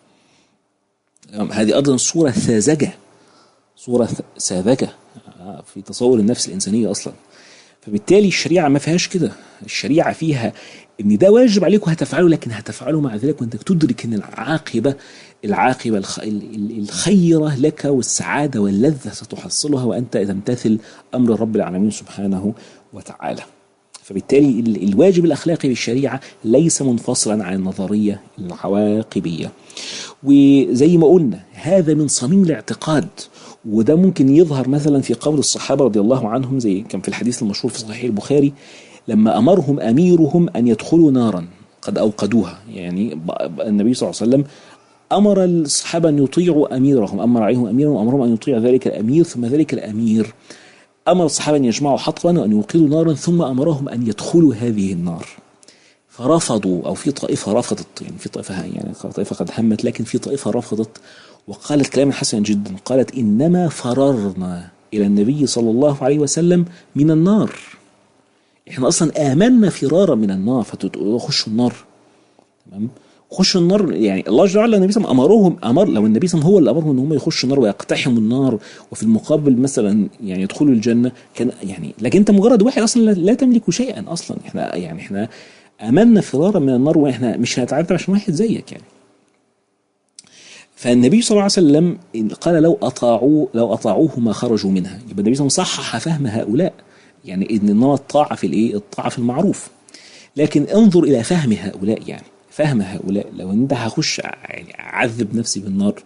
هذه ايضا صوره ساذجه صوره ساذجه في تصور النفس الانسانيه اصلا فبالتالي الشريعه ما فيهاش كده الشريعه فيها ان ده واجب عليك وهتفعله لكن هتفعله مع ذلك وانت تدرك ان العاقبه العاقبه الخيره لك والسعاده واللذه ستحصلها وانت تمتثل امر رب العالمين سبحانه وتعالى. فبالتالي الواجب الاخلاقي بالشريعه ليس منفصلا عن النظريه العواقبيه. وزي ما قلنا هذا من صميم الاعتقاد وده ممكن يظهر مثلا في قول الصحابه رضي الله عنهم زي كان في الحديث المشهور في صحيح البخاري لما أمرهم أميرهم أن يدخلوا نارا قد أوقدوها يعني النبي صلى الله عليه وسلم أمر الصحابة أن يطيعوا أميرهم أمر عليهم أميرا وأمرهم أن يطيع ذلك الأمير ثم ذلك الأمير أمر الصحابة أن يجمعوا حطبا وأن يوقدوا نارا ثم أمرهم أن يدخلوا هذه النار فرفضوا أو في طائفة رفضت يعني في طائفة يعني طائفة قد همت لكن في طائفة رفضت وقالت كلاما حسنا جدا قالت إنما فررنا إلى النبي صلى الله عليه وسلم من النار احنا اصلا امنا فرارا من النار فتقولوا خشوا النار تمام خشوا النار يعني الله جل وعلا النبي صلى الله عليه وسلم امرهم امر لو النبي صلى الله عليه وسلم هو اللي امرهم ان هم يخشوا النار ويقتحموا النار وفي المقابل مثلا يعني يدخلوا الجنه كان يعني لكن انت مجرد واحد اصلا لا تملك شيئا اصلا احنا يعني احنا امنا فرارا من النار واحنا مش هنتعذب عشان واحد زيك يعني فالنبي صلى الله عليه وسلم قال لو اطاعوه لو اطاعوه ما خرجوا منها يبقى النبي صلى الله عليه وسلم صحح فهم هؤلاء يعني ان انما الطاعه في الايه؟ الطاعه في المعروف. لكن انظر الى فهم هؤلاء يعني فهم هؤلاء لو انت هخش يعني اعذب نفسي بالنار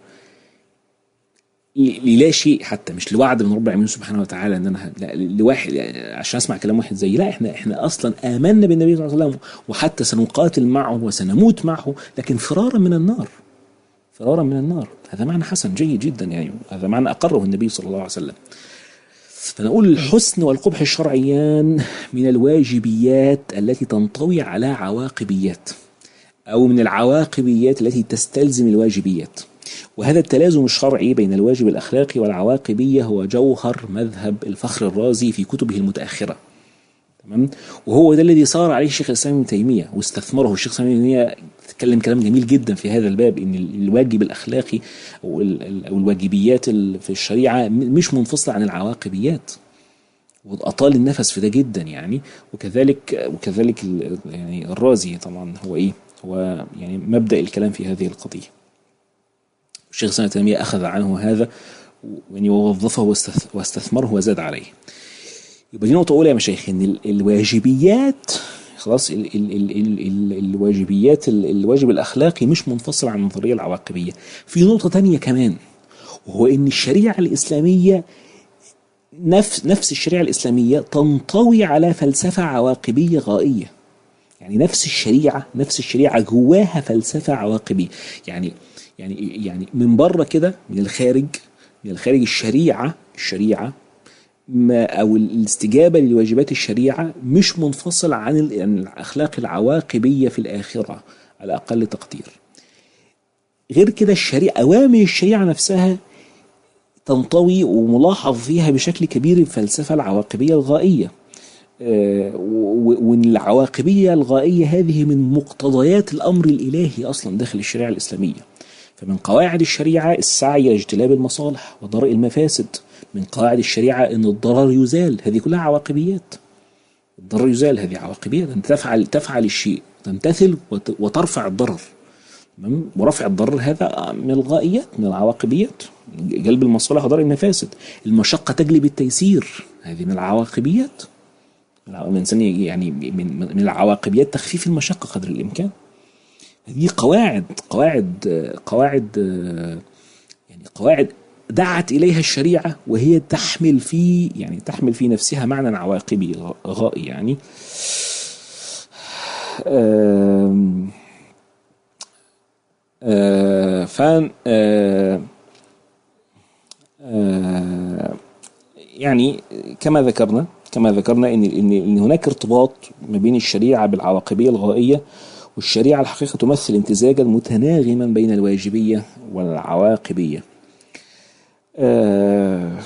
للا شيء حتى مش لوعد من رب العالمين سبحانه وتعالى ان انا لا لواحد يعني عشان اسمع كلام واحد زي لا احنا احنا اصلا امنا بالنبي صلى الله عليه وسلم وحتى سنقاتل معه وسنموت معه لكن فرارا من النار فرارا من النار هذا معنى حسن جيد جدا يعني هذا معنى اقره النبي صلى الله عليه وسلم فنقول الحسن والقبح الشرعيان من الواجبيات التي تنطوي على عواقبيات أو من العواقبيات التي تستلزم الواجبيات وهذا التلازم الشرعي بين الواجب الأخلاقي والعواقبية هو جوهر مذهب الفخر الرازي في كتبه المتأخرة تمام وهو ده الذي صار عليه الشيخ الإسلام ابن تيمية واستثمره الشيخ الإسلام ابن تيمية تكلم كلام جميل جدا في هذا الباب ان الواجب الاخلاقي او الواجبيات في الشريعه مش منفصله عن العواقبيات واطال النفس في ده جدا يعني وكذلك وكذلك يعني الرازي طبعا هو ايه هو يعني مبدا الكلام في هذه القضيه الشيخ سنة تيمية أخذ عنه هذا يعني ووظفه واستثمره وزاد عليه يبقى دي نقطة أولى يا مشايخ إن الواجبيات خلاص ال ال ال ال ال الواجبيات ال الواجب الأخلاقي مش منفصل عن النظرية العواقبية في نقطة تانية كمان وهو إن الشريعة الإسلامية نفس نفس الشريعة الإسلامية تنطوي على فلسفة عواقبية غائية يعني نفس الشريعة نفس الشريعة جواها فلسفة عواقبية يعني يعني يعني من بره كده من الخارج من الخارج الشريعة الشريعة ما او الاستجابه لواجبات الشريعه مش منفصل عن الاخلاق العواقبيه في الاخره على اقل تقدير. غير كده الشريعة أوامر الشريعة نفسها تنطوي وملاحظ فيها بشكل كبير الفلسفة العواقبية الغائية آه، و- وان العواقبيه الغائيه هذه من مقتضيات الامر الالهي اصلا داخل الشريعه الاسلاميه. فمن قواعد الشريعه السعي الى اجتناب المصالح ودرء المفاسد. من قواعد الشريعه ان الضرر يزال، هذه كلها عواقبيات. الضرر يزال هذه عواقبيات، انت تفعل تفعل الشيء تمتثل وت- وترفع الضرر. تمام؟ ورفع الضرر هذا من الغائيات من العواقبيات جلب المصالح ودرء المفاسد. المشقه تجلب التيسير، هذه من العواقبيات. الإنسان يعني من من العواقبيات تخفيف المشقة قدر الإمكان هذه قواعد قواعد قواعد يعني قواعد دعت إليها الشريعة وهي تحمل في يعني تحمل في نفسها معنى عواقبي غائي يعني آم، آه، فان آه، آه، يعني كما ذكرنا كما ذكرنا ان ان ان هناك ارتباط ما بين الشريعه بالعواقبيه الغائيه والشريعه الحقيقه تمثل امتزاجا متناغما بين الواجبيه والعواقبيه. آه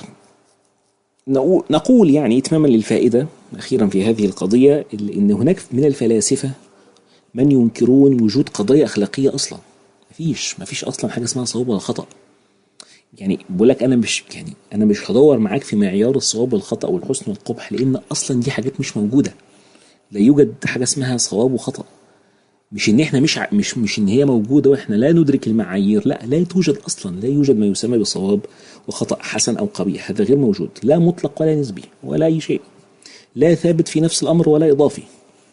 نقول نقول يعني اتماما للفائده اخيرا في هذه القضيه ان هناك من الفلاسفه من ينكرون وجود قضايا اخلاقيه اصلا. مفيش مفيش اصلا حاجه اسمها صواب ولا خطأ. يعني بقول لك انا مش يعني انا مش هدور معاك في معيار الصواب والخطا والحسن والقبح لان اصلا دي حاجات مش موجوده لا يوجد حاجه اسمها صواب وخطا مش ان احنا مش ع- مش مش ان هي موجوده واحنا لا ندرك المعايير لا لا توجد اصلا لا يوجد ما يسمى بصواب وخطا حسن او قبيح هذا غير موجود لا مطلق ولا نسبي ولا اي شيء لا ثابت في نفس الامر ولا اضافي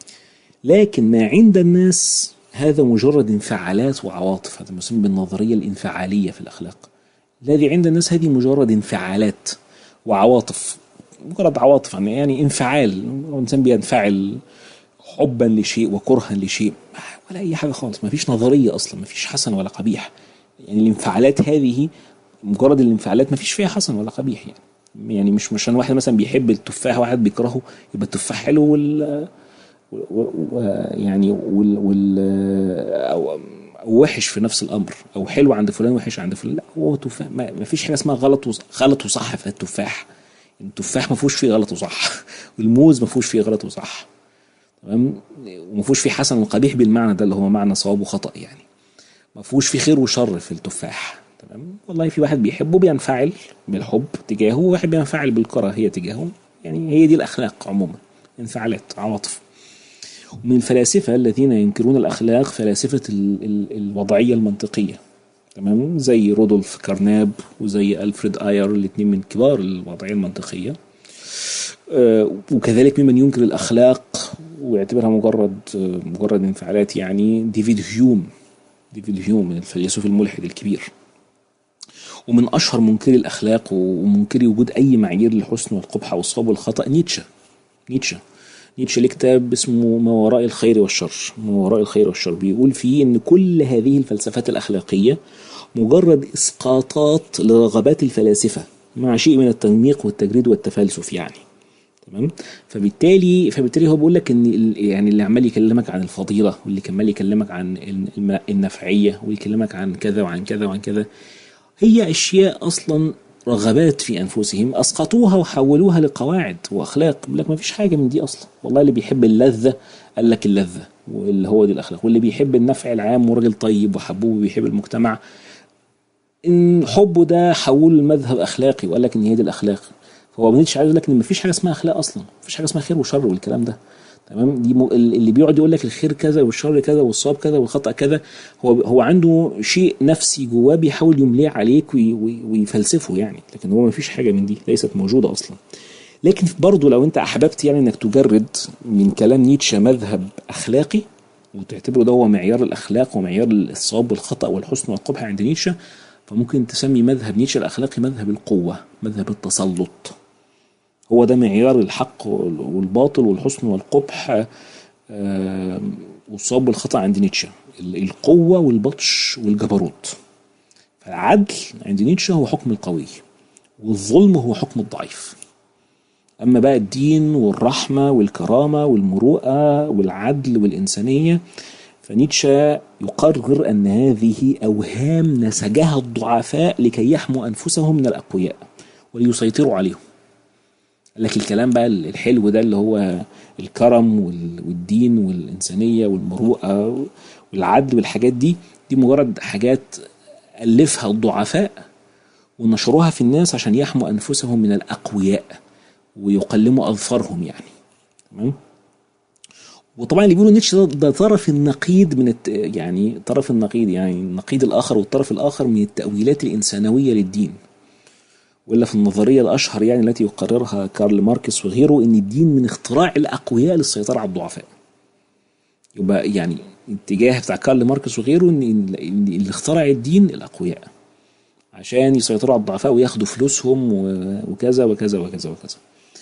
لكن ما عند الناس هذا مجرد انفعالات وعواطف هذا مسمى بالنظريه الانفعاليه في الاخلاق الذي عند الناس هذه مجرد انفعالات وعواطف مجرد عواطف يعني يعني انفعال الانسان بينفعل حبا لشيء وكرها لشيء ولا اي حاجه خالص ما فيش نظريه اصلا ما فيش حسن ولا قبيح يعني الانفعالات هذه مجرد الانفعالات ما فيش فيها حسن ولا قبيح يعني يعني مش مش عشان واحد مثلا بيحب التفاح وواحد بيكرهه يبقى التفاح حلو وال و- و- يعني وال, وال أو أو وحش في نفس الامر او حلو عند فلان وحش عند فلان لا هو تفاح ما ما فيش حاجه اسمها غلط وص- غلط وصح في التفاح التفاح ما فيهوش فيه غلط وصح والموز ما فيهوش فيه غلط وصح تمام وما فيهوش فيه حسن وقبيح بالمعنى ده اللي هو معنى صواب وخطا يعني ما فيهوش فيه خير وشر في التفاح تمام والله في واحد بيحبه بينفعل بالحب تجاهه وواحد بينفعل بالكراهيه تجاهه يعني هي دي الاخلاق عموما انفعالات عواطف ومن الفلاسفة الذين ينكرون الأخلاق فلاسفة ال- ال- الوضعية المنطقية تمام زي رودولف كارناب وزي ألفريد آير الاثنين من كبار الوضعية المنطقية آه، وكذلك ممن ينكر الأخلاق ويعتبرها مجرد آه، مجرد انفعالات يعني ديفيد هيوم ديفيد هيوم من الفيلسوف الملحد الكبير ومن أشهر منكري الأخلاق ومنكري وجود أي معايير للحسن والقبح والصواب والخطأ نيتشه نيتشه نيتشه ليه كتاب اسمه ما وراء الخير والشر ما وراء الخير والشر بيقول فيه ان كل هذه الفلسفات الاخلاقيه مجرد اسقاطات لرغبات الفلاسفه مع شيء من التنميق والتجريد والتفلسف يعني تمام فبالتالي فبالتالي هو بيقول لك ان ال- يعني اللي عمال يكلمك عن الفضيله واللي عمال يكلمك عن الم- النفعيه ويكلمك عن كذا وعن كذا وعن كذا هي اشياء اصلا رغبات في انفسهم اسقطوها وحولوها لقواعد واخلاق بيقول لك ما فيش حاجه من دي اصلا والله اللي بيحب اللذه قال لك اللذه واللي هو دي الاخلاق واللي بيحب النفع العام وراجل طيب وحبوب وبيحب المجتمع ان حبه ده حوله لمذهب اخلاقي وقال لك ان هي دي الاخلاق فهو نيتشه عايز يقول لك ان مفيش حاجه اسمها اخلاق اصلا مفيش حاجه اسمها خير وشر والكلام ده تمام دي م... اللي بيقعد يقول لك الخير كذا والشر كذا والصواب كذا والخطا كذا هو هو عنده شيء نفسي جواه بيحاول يمليه عليك وي... وي... ويفلسفه يعني لكن هو مفيش حاجه من دي ليست موجوده اصلا لكن برضه لو انت احببت يعني انك تجرد من كلام نيتشه مذهب اخلاقي وتعتبره ده هو معيار الاخلاق ومعيار الصواب والخطا والحسن والقبح عند نيتشه فممكن تسمي مذهب نيتشه الاخلاقي مذهب القوه مذهب التسلط هو ده معيار الحق والباطل والحسن والقبح آه، والصواب والخطا عند نيتشه ال- القوه والبطش والجبروت فالعدل عند نيتشه هو حكم القوي والظلم هو حكم الضعيف اما بقى الدين والرحمه والكرامه والمروءه والعدل والانسانيه فنيتشه يقرر أن هذه أوهام نسجها الضعفاء لكي يحموا أنفسهم من الأقوياء وليسيطروا عليهم قال لك الكلام بقى الحلو ده اللي هو الكرم والدين والإنسانية والمروءة والعدل والحاجات دي دي مجرد حاجات ألفها الضعفاء ونشروها في الناس عشان يحموا أنفسهم من الأقوياء ويقلموا أظفارهم يعني تمام وطبعا اللي بيقولوا نيتشه ده طرف النقيض من الت... يعني طرف النقيض يعني النقيض الآخر والطرف الآخر من التأويلات الإنسانوية للدين ولا في النظرية الأشهر يعني التي يقررها كارل ماركس وغيره إن الدين من اختراع الأقوياء للسيطرة على الضعفاء يبقى يعني الاتجاه بتاع كارل ماركس وغيره إن اللي اخترع الدين الأقوياء عشان يسيطروا على الضعفاء وياخدوا فلوسهم وكذا وكذا وكذا وكذا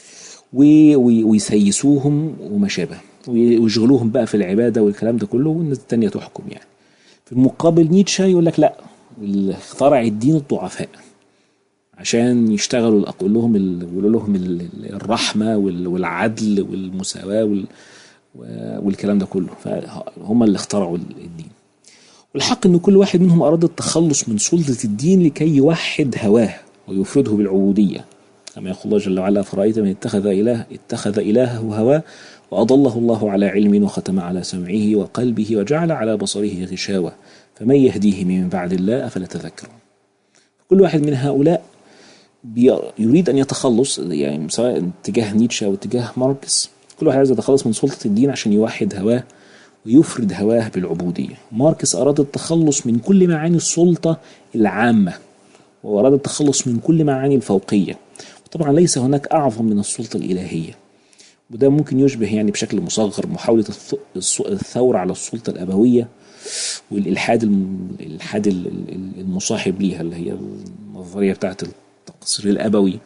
ويسيسوهم وما شابه ويشغلوهم بقى في العبادة والكلام ده كله والناس التانية تحكم يعني في المقابل نيتشه يقول لك لا اللي اخترع الدين الضعفاء عشان يشتغلوا يقول لهم يقولوا لهم الرحمة والعدل والمساواة والكلام ده كله فهم اللي اخترعوا الدين والحق ان كل واحد منهم اراد التخلص من سلطة الدين لكي يوحد هواه ويفرده بالعبودية كما يقول الله جل وعلا فرأيت من اتخذ إله اتخذ إلهه هواه وأضله الله على علم وختم على سمعه وقلبه وجعل على بصره غشاوة فمن يهديه من بعد الله أفلا تذكرون كل واحد من هؤلاء يريد أن يتخلص يعني سواء اتجاه نيتشه أو اتجاه ماركس كل واحد عايز يتخلص من سلطة الدين عشان يوحد هواه ويفرد هواه بالعبودية ماركس أراد التخلص من كل معاني السلطة العامة وأراد التخلص من كل معاني الفوقية طبعا ليس هناك أعظم من السلطة الإلهية وده ممكن يشبه يعني بشكل مصغر محاولة الثورة على السلطة الأبوية والإلحاد الإلحاد المصاحب ليها اللي هي النظرية بتاعت التقصير الأبوي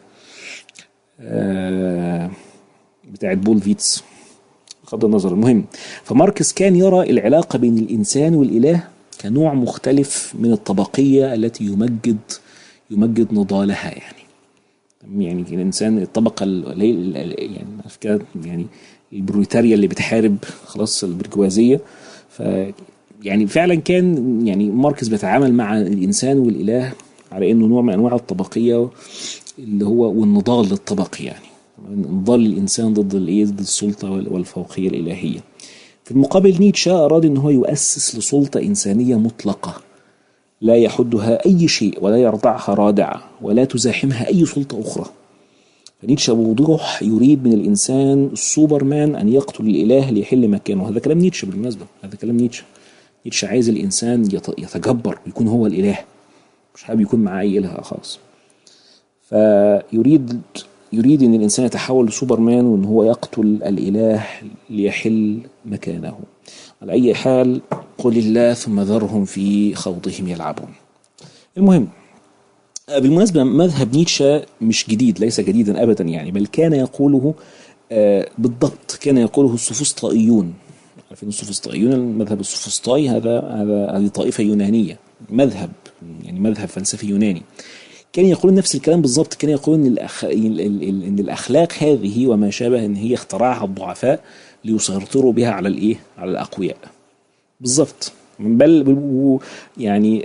بتاعت بول فيتس بغض النظر المهم فماركس كان يرى العلاقة بين الإنسان والإله كنوع مختلف من الطبقية التي يمجد يمجد نضالها يعني يعني الانسان الطبقه يعني كده يعني البروليتاريا اللي بتحارب خلاص البرجوازيه ف يعني فعلا كان يعني ماركس بيتعامل مع الانسان والاله على انه نوع من انواع الطبقيه اللي هو والنضال للطبقي يعني نضال الانسان ضد الايه ضد السلطه والفوقيه الالهيه في المقابل نيتشه اراد ان هو يؤسس لسلطه انسانيه مطلقه لا يحدها أي شيء ولا يرضعها رادعة ولا تزاحمها أي سلطة أخرى فنيتشه بوضوح يريد من الإنسان السوبرمان أن يقتل الإله ليحل مكانه هذا كلام نيتشه بالمناسبة هذا كلام نيتشه نيتشه عايز الإنسان يتجبر ويكون هو الإله مش حابب يكون معاه أي إله خالص فيريد يريد ان الانسان يتحول لسوبرمان وان هو يقتل الاله ليحل مكانه على اي حال قل الله ثم ذرهم في خوضهم يلعبون المهم بالمناسبة مذهب نيتشه مش جديد ليس جديدا أبدا يعني بل كان يقوله بالضبط كان يقوله السوفسطائيون عارفين السوفسطائيون المذهب السوفسطائي هذا هذا هذه طائفة يونانية مذهب يعني مذهب فلسفي يوناني كان يقول نفس الكلام بالضبط كان يقول ان الأخ... ان الاخلاق هذه وما شابه ان هي اخترعها الضعفاء ليسيطروا بها على الايه على الاقوياء بالظبط بل يعني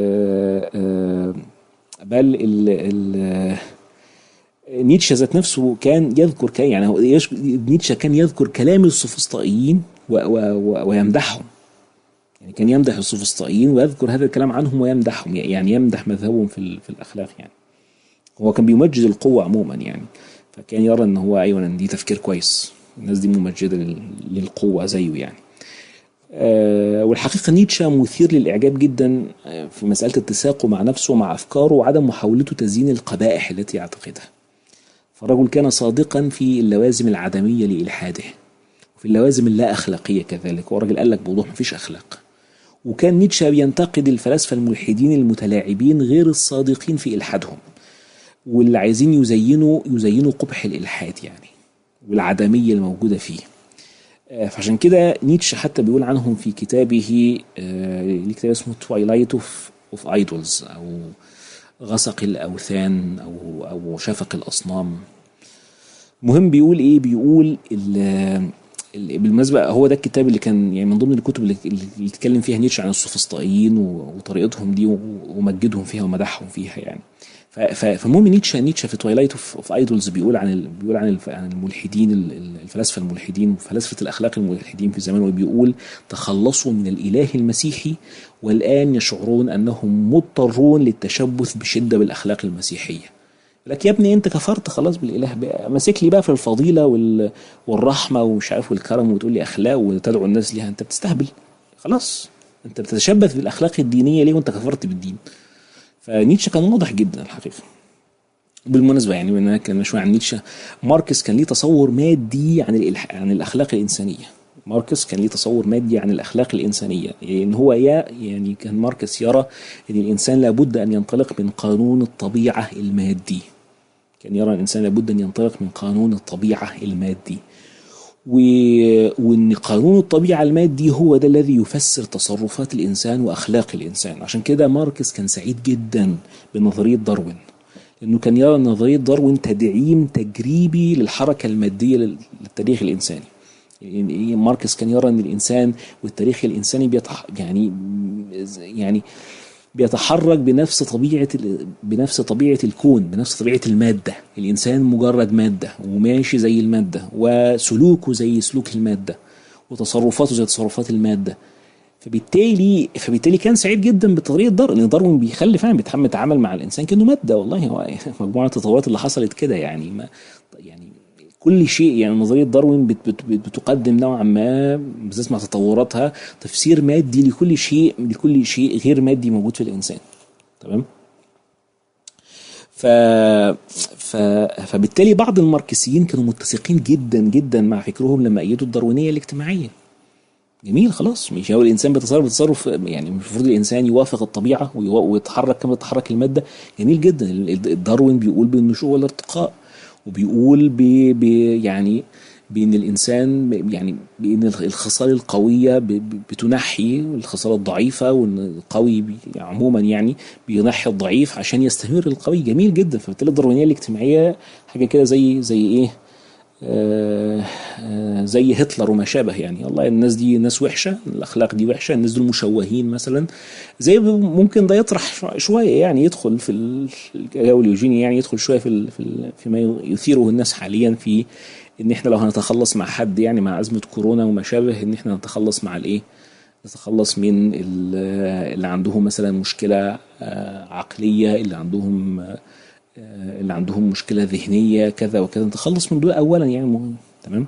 بل ال ال نيتشه ذات نفسه كان يذكر كان يعني نيتشه كان يذكر كلام السوفسطائيين ويمدحهم يعني كان يمدح السوفسطائيين ويذكر هذا الكلام عنهم ويمدحهم يعني يمدح مذهبهم في في الاخلاق يعني هو كان بيمجد القوه عموما يعني فكان يرى ان هو ايوه دي تفكير كويس الناس دي ممجده للقوه زيه يعني أه والحقيقه نيتشه مثير للاعجاب جدا في مساله اتساقه مع نفسه ومع افكاره وعدم محاولته تزيين القبائح التي يعتقدها فالرجل كان صادقا في اللوازم العدميه لالحاده وفي اللوازم اللا اخلاقيه كذلك هو الراجل قال لك بوضوح مفيش اخلاق وكان نيتشه بينتقد الفلاسفه الملحدين المتلاعبين غير الصادقين في الحادهم واللي عايزين يزينوا يزينوا قبح الالحاد يعني والعدميه الموجوده فيه فعشان كده نيتشه حتى بيقول عنهم في كتابه ليه كتاب اسمه توايلايت اوف ايدولز او غسق الاوثان او او شفق الاصنام مهم بيقول ايه بيقول بالمناسبة هو ده الكتاب اللي كان يعني من ضمن الكتب اللي, اللي اتكلم فيها نيتشه عن السوفسطائيين وطريقتهم دي ومجدهم فيها ومدحهم فيها يعني فالمهم نيتشه نيتشه في تويلايت اوف ايدولز بيقول عن بيقول عن عن الملحدين الفلاسفه الملحدين وفلاسفه الاخلاق الملحدين في زمانه وبيقول تخلصوا من الاله المسيحي والان يشعرون انهم مضطرون للتشبث بشده بالاخلاق المسيحيه لك يا ابني انت كفرت خلاص بالاله بقى ماسك لي بقى في الفضيله وال... والرحمه ومش عارف والكرم وتقول لي اخلاق وتدعو الناس ليها انت بتستهبل خلاص انت بتتشبث بالاخلاق الدينيه ليه وانت كفرت بالدين فنيتشه كان واضح جدا الحقيقه بالمناسبة يعني بما كان شوية عن نيتشه ماركس كان ليه تصور مادي عن الإلح... عن الأخلاق الإنسانية ماركس كان ليه تصور مادي عن الأخلاق الإنسانية يعني إن هو يا يعني كان ماركس يرى أن الإنسان لابد أن ينطلق من قانون الطبيعة المادي كان يرى الإنسان لابد أن ينطلق من قانون الطبيعة المادي و... وان قانون الطبيعه المادي هو ده الذي يفسر تصرفات الانسان واخلاق الانسان عشان كده ماركس كان سعيد جدا بنظريه داروين لانه كان يرى نظريه داروين تدعيم تجريبي للحركه الماديه للتاريخ الانساني يعني ماركس كان يرى ان الانسان والتاريخ الانساني بيتح يعني يعني بيتحرك بنفس طبيعة بنفس طبيعة الكون بنفس طبيعة المادة الإنسان مجرد مادة وماشي زي المادة وسلوكه زي سلوك المادة وتصرفاته زي تصرفات المادة فبالتالي فبالتالي كان سعيد جدا بطريقه داروين لان داروين بيخلي فعلا بيتعامل مع الانسان كانه ماده والله هو مجموعه التطورات اللي حصلت كده يعني ما يعني كل شيء يعني نظريه داروين بت بت بتقدم نوعا ما بالذات مع تطوراتها تفسير مادي لكل شيء لكل شيء غير مادي موجود في الانسان تمام ف... ف... فبالتالي بعض الماركسيين كانوا متسقين جدا جدا مع فكرهم لما ايدوا الداروينيه الاجتماعيه جميل خلاص مش هو الانسان بيتصرف تصرف يعني المفروض الانسان يوافق الطبيعه ويتحرك كما تتحرك الماده جميل جدا داروين بيقول بالنشوء والارتقاء وبيقول ب يعني بان الانسان يعني بان الخصال القويه بتنحي الخصال الضعيفه وان القوي عموما يعني بينحي الضعيف عشان يستمر القوي جميل جدا فبالتالي الداروينيه الاجتماعيه حاجه كده زي زي ايه آه آه زي هتلر وما شابه يعني والله الناس دي ناس وحشه الاخلاق دي وحشه الناس دول مشوهين مثلا زي ممكن ده يطرح شويه يعني يدخل في الجو اليوجيني يعني يدخل شويه في في فيما يثيره الناس حاليا في ان احنا لو هنتخلص مع حد يعني مع ازمه كورونا وما شابه ان احنا نتخلص مع الايه نتخلص من اللي عندهم مثلا مشكله عقليه اللي عندهم اللي عندهم مشكلة ذهنية كذا وكذا نتخلص من دول أولا يعني مهم تمام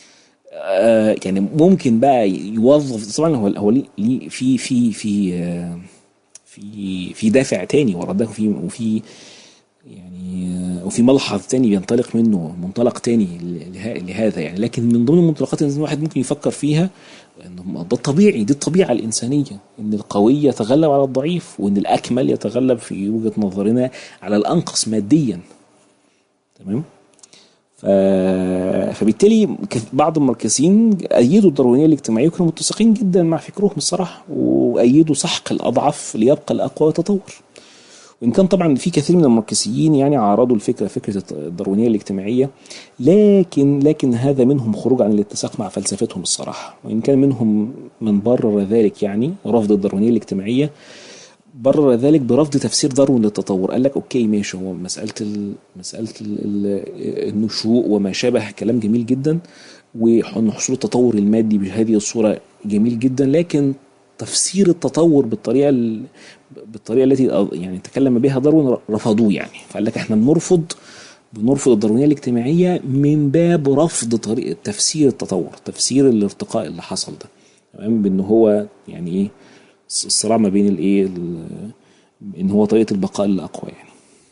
آه يعني ممكن بقى يوظف طبعا هو هو ليه في في في آه في في دافع تاني ورا ده وفي وفي يعني آه وفي ملحظ تاني بينطلق منه منطلق تاني لهذا يعني لكن من ضمن المنطلقات اللي الواحد ممكن يفكر فيها انه ده الطبيعي دي الطبيعه الانسانيه ان القوي يتغلب على الضعيف وان الاكمل يتغلب في وجهه نظرنا على الانقص ماديا تمام ف... فبالتالي بعض الماركسيين ايدوا الداروينيه الاجتماعيه وكانوا متسقين جدا مع فكرهم الصراحه وايدوا سحق الاضعف ليبقى الاقوى ويتطور وان كان طبعا في كثير من الماركسيين يعني عارضوا الفكره فكره الداروينيه الاجتماعيه لكن لكن هذا منهم خروج عن الاتساق مع فلسفتهم الصراحه وان كان منهم من برر ذلك يعني رفض الداروينيه الاجتماعيه برر ذلك برفض تفسير داروين للتطور قال لك اوكي ماشي هو مساله ال مساله ال النشوء وما شابه كلام جميل جدا وان حصول التطور المادي بهذه الصوره جميل جدا لكن تفسير التطور بالطريقه بالطريقه التي يعني تكلم بها داروين رفضوه يعني فقال لك احنا بنرفض بنرفض الداروينيه الاجتماعيه من باب رفض طريقه تفسير التطور تفسير الارتقاء اللي حصل ده تمام بان هو يعني ايه الصراع ما بين الايه ان هو طريقه البقاء الاقوى يعني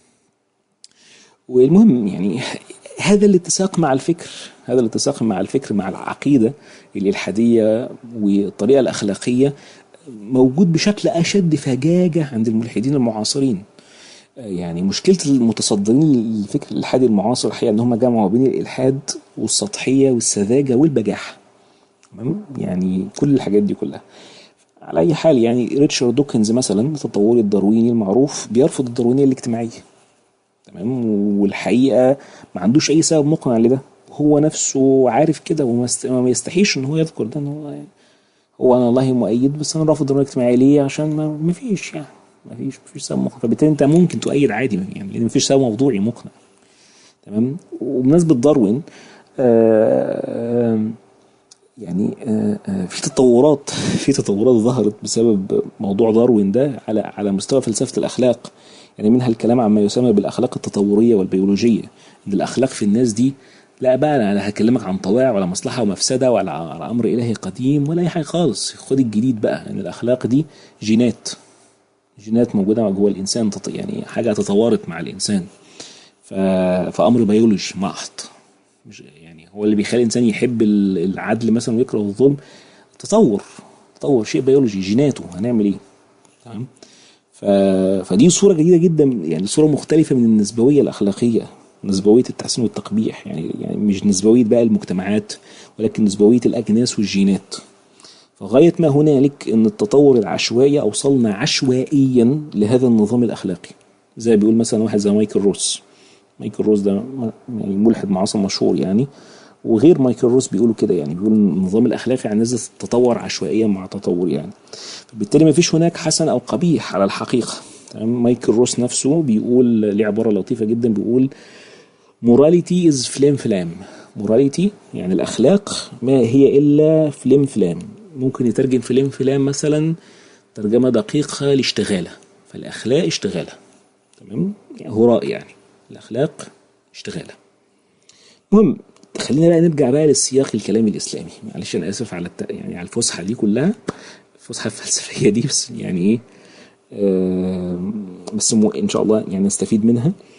والمهم يعني هذا الاتساق مع الفكر هذا الاتساق مع الفكر مع العقيده الالحاديه والطريقه الاخلاقيه موجود بشكل اشد فجاجه عند الملحدين المعاصرين يعني مشكله المتصدرين للفكر الالحادي المعاصر الحقيقه ان هم جمعوا بين الالحاد والسطحيه والسذاجه والبجاحه تمام يعني كل الحاجات دي كلها على اي حال يعني ريتشارد دوكنز مثلا التطوري الدارويني المعروف بيرفض الداروينيه الاجتماعيه تمام والحقيقه ما عندوش اي سبب مقنع لده هو نفسه عارف كده وما است- ما يستحيش ان هو يذكر ده ان هو يعني هو انا والله مؤيد بس انا رافض الرؤيه الاجتماعيه ليه عشان ما ما فيش يعني ما فيش ما فيش سبب مقنع فبالتالي انت ممكن تؤيد عادي يعني لان ما فيش سبب موضوعي مقنع تمام وبمناسبه داروين آه، آه، يعني آه، آه، في تطورات في تطورات ظهرت بسبب موضوع داروين ده على على مستوى فلسفه الاخلاق يعني منها الكلام عن ما يسمى بالاخلاق التطوريه والبيولوجيه ان الاخلاق في الناس دي لا بقى انا لا هكلمك عن طواع ولا مصلحه ومفسده ولا على امر الهي قديم ولا اي حاجه خالص خد الجديد بقى ان الاخلاق دي جينات جينات موجوده جوه الانسان تط- يعني حاجه تطورت مع الانسان ف... فامر بيولوجي محض مش يعني هو اللي بيخلي الانسان يحب ال- العدل مثلا ويكره الظلم تطور تطور شيء بيولوجي جيناته هنعمل ايه تمام ف... فدي صوره جديده جدا يعني صوره مختلفه من النسبويه الاخلاقيه نسبويه التحسين والتقبيح يعني يعني مش نسبويه بقى المجتمعات ولكن نسبويه الاجناس والجينات فغايه ما هنالك ان التطور العشوائي اوصلنا عشوائيا لهذا النظام الاخلاقي زي بيقول مثلا واحد زي مايكل روس مايكل روس ده م- يعني ملحد معاصم مشهور يعني وغير مايكل روس بيقولوا كده يعني بيقولوا إن النظام الاخلاقي عن نزل تطور عشوائيا مع تطور يعني فبالتالي ما فيش هناك حسن او قبيح على الحقيقه تمام مايكل روس نفسه بيقول ليه عباره لطيفه جدا بيقول morality is فلام فلام morality يعني الأخلاق ما هي إلا فلام فلام ممكن يترجم فلام فلام مثلا ترجمة دقيقة لاشتغالة فالأخلاق اشتغالة تمام يعني هراء يعني الأخلاق اشتغالة المهم خلينا بقى نرجع بقى للسياق الكلامي الإسلامي معلش أنا آسف على الت... يعني على الفسحة دي كلها الفسحة الفلسفية دي بس يعني إيه آه، بس مو- إن شاء الله يعني نستفيد منها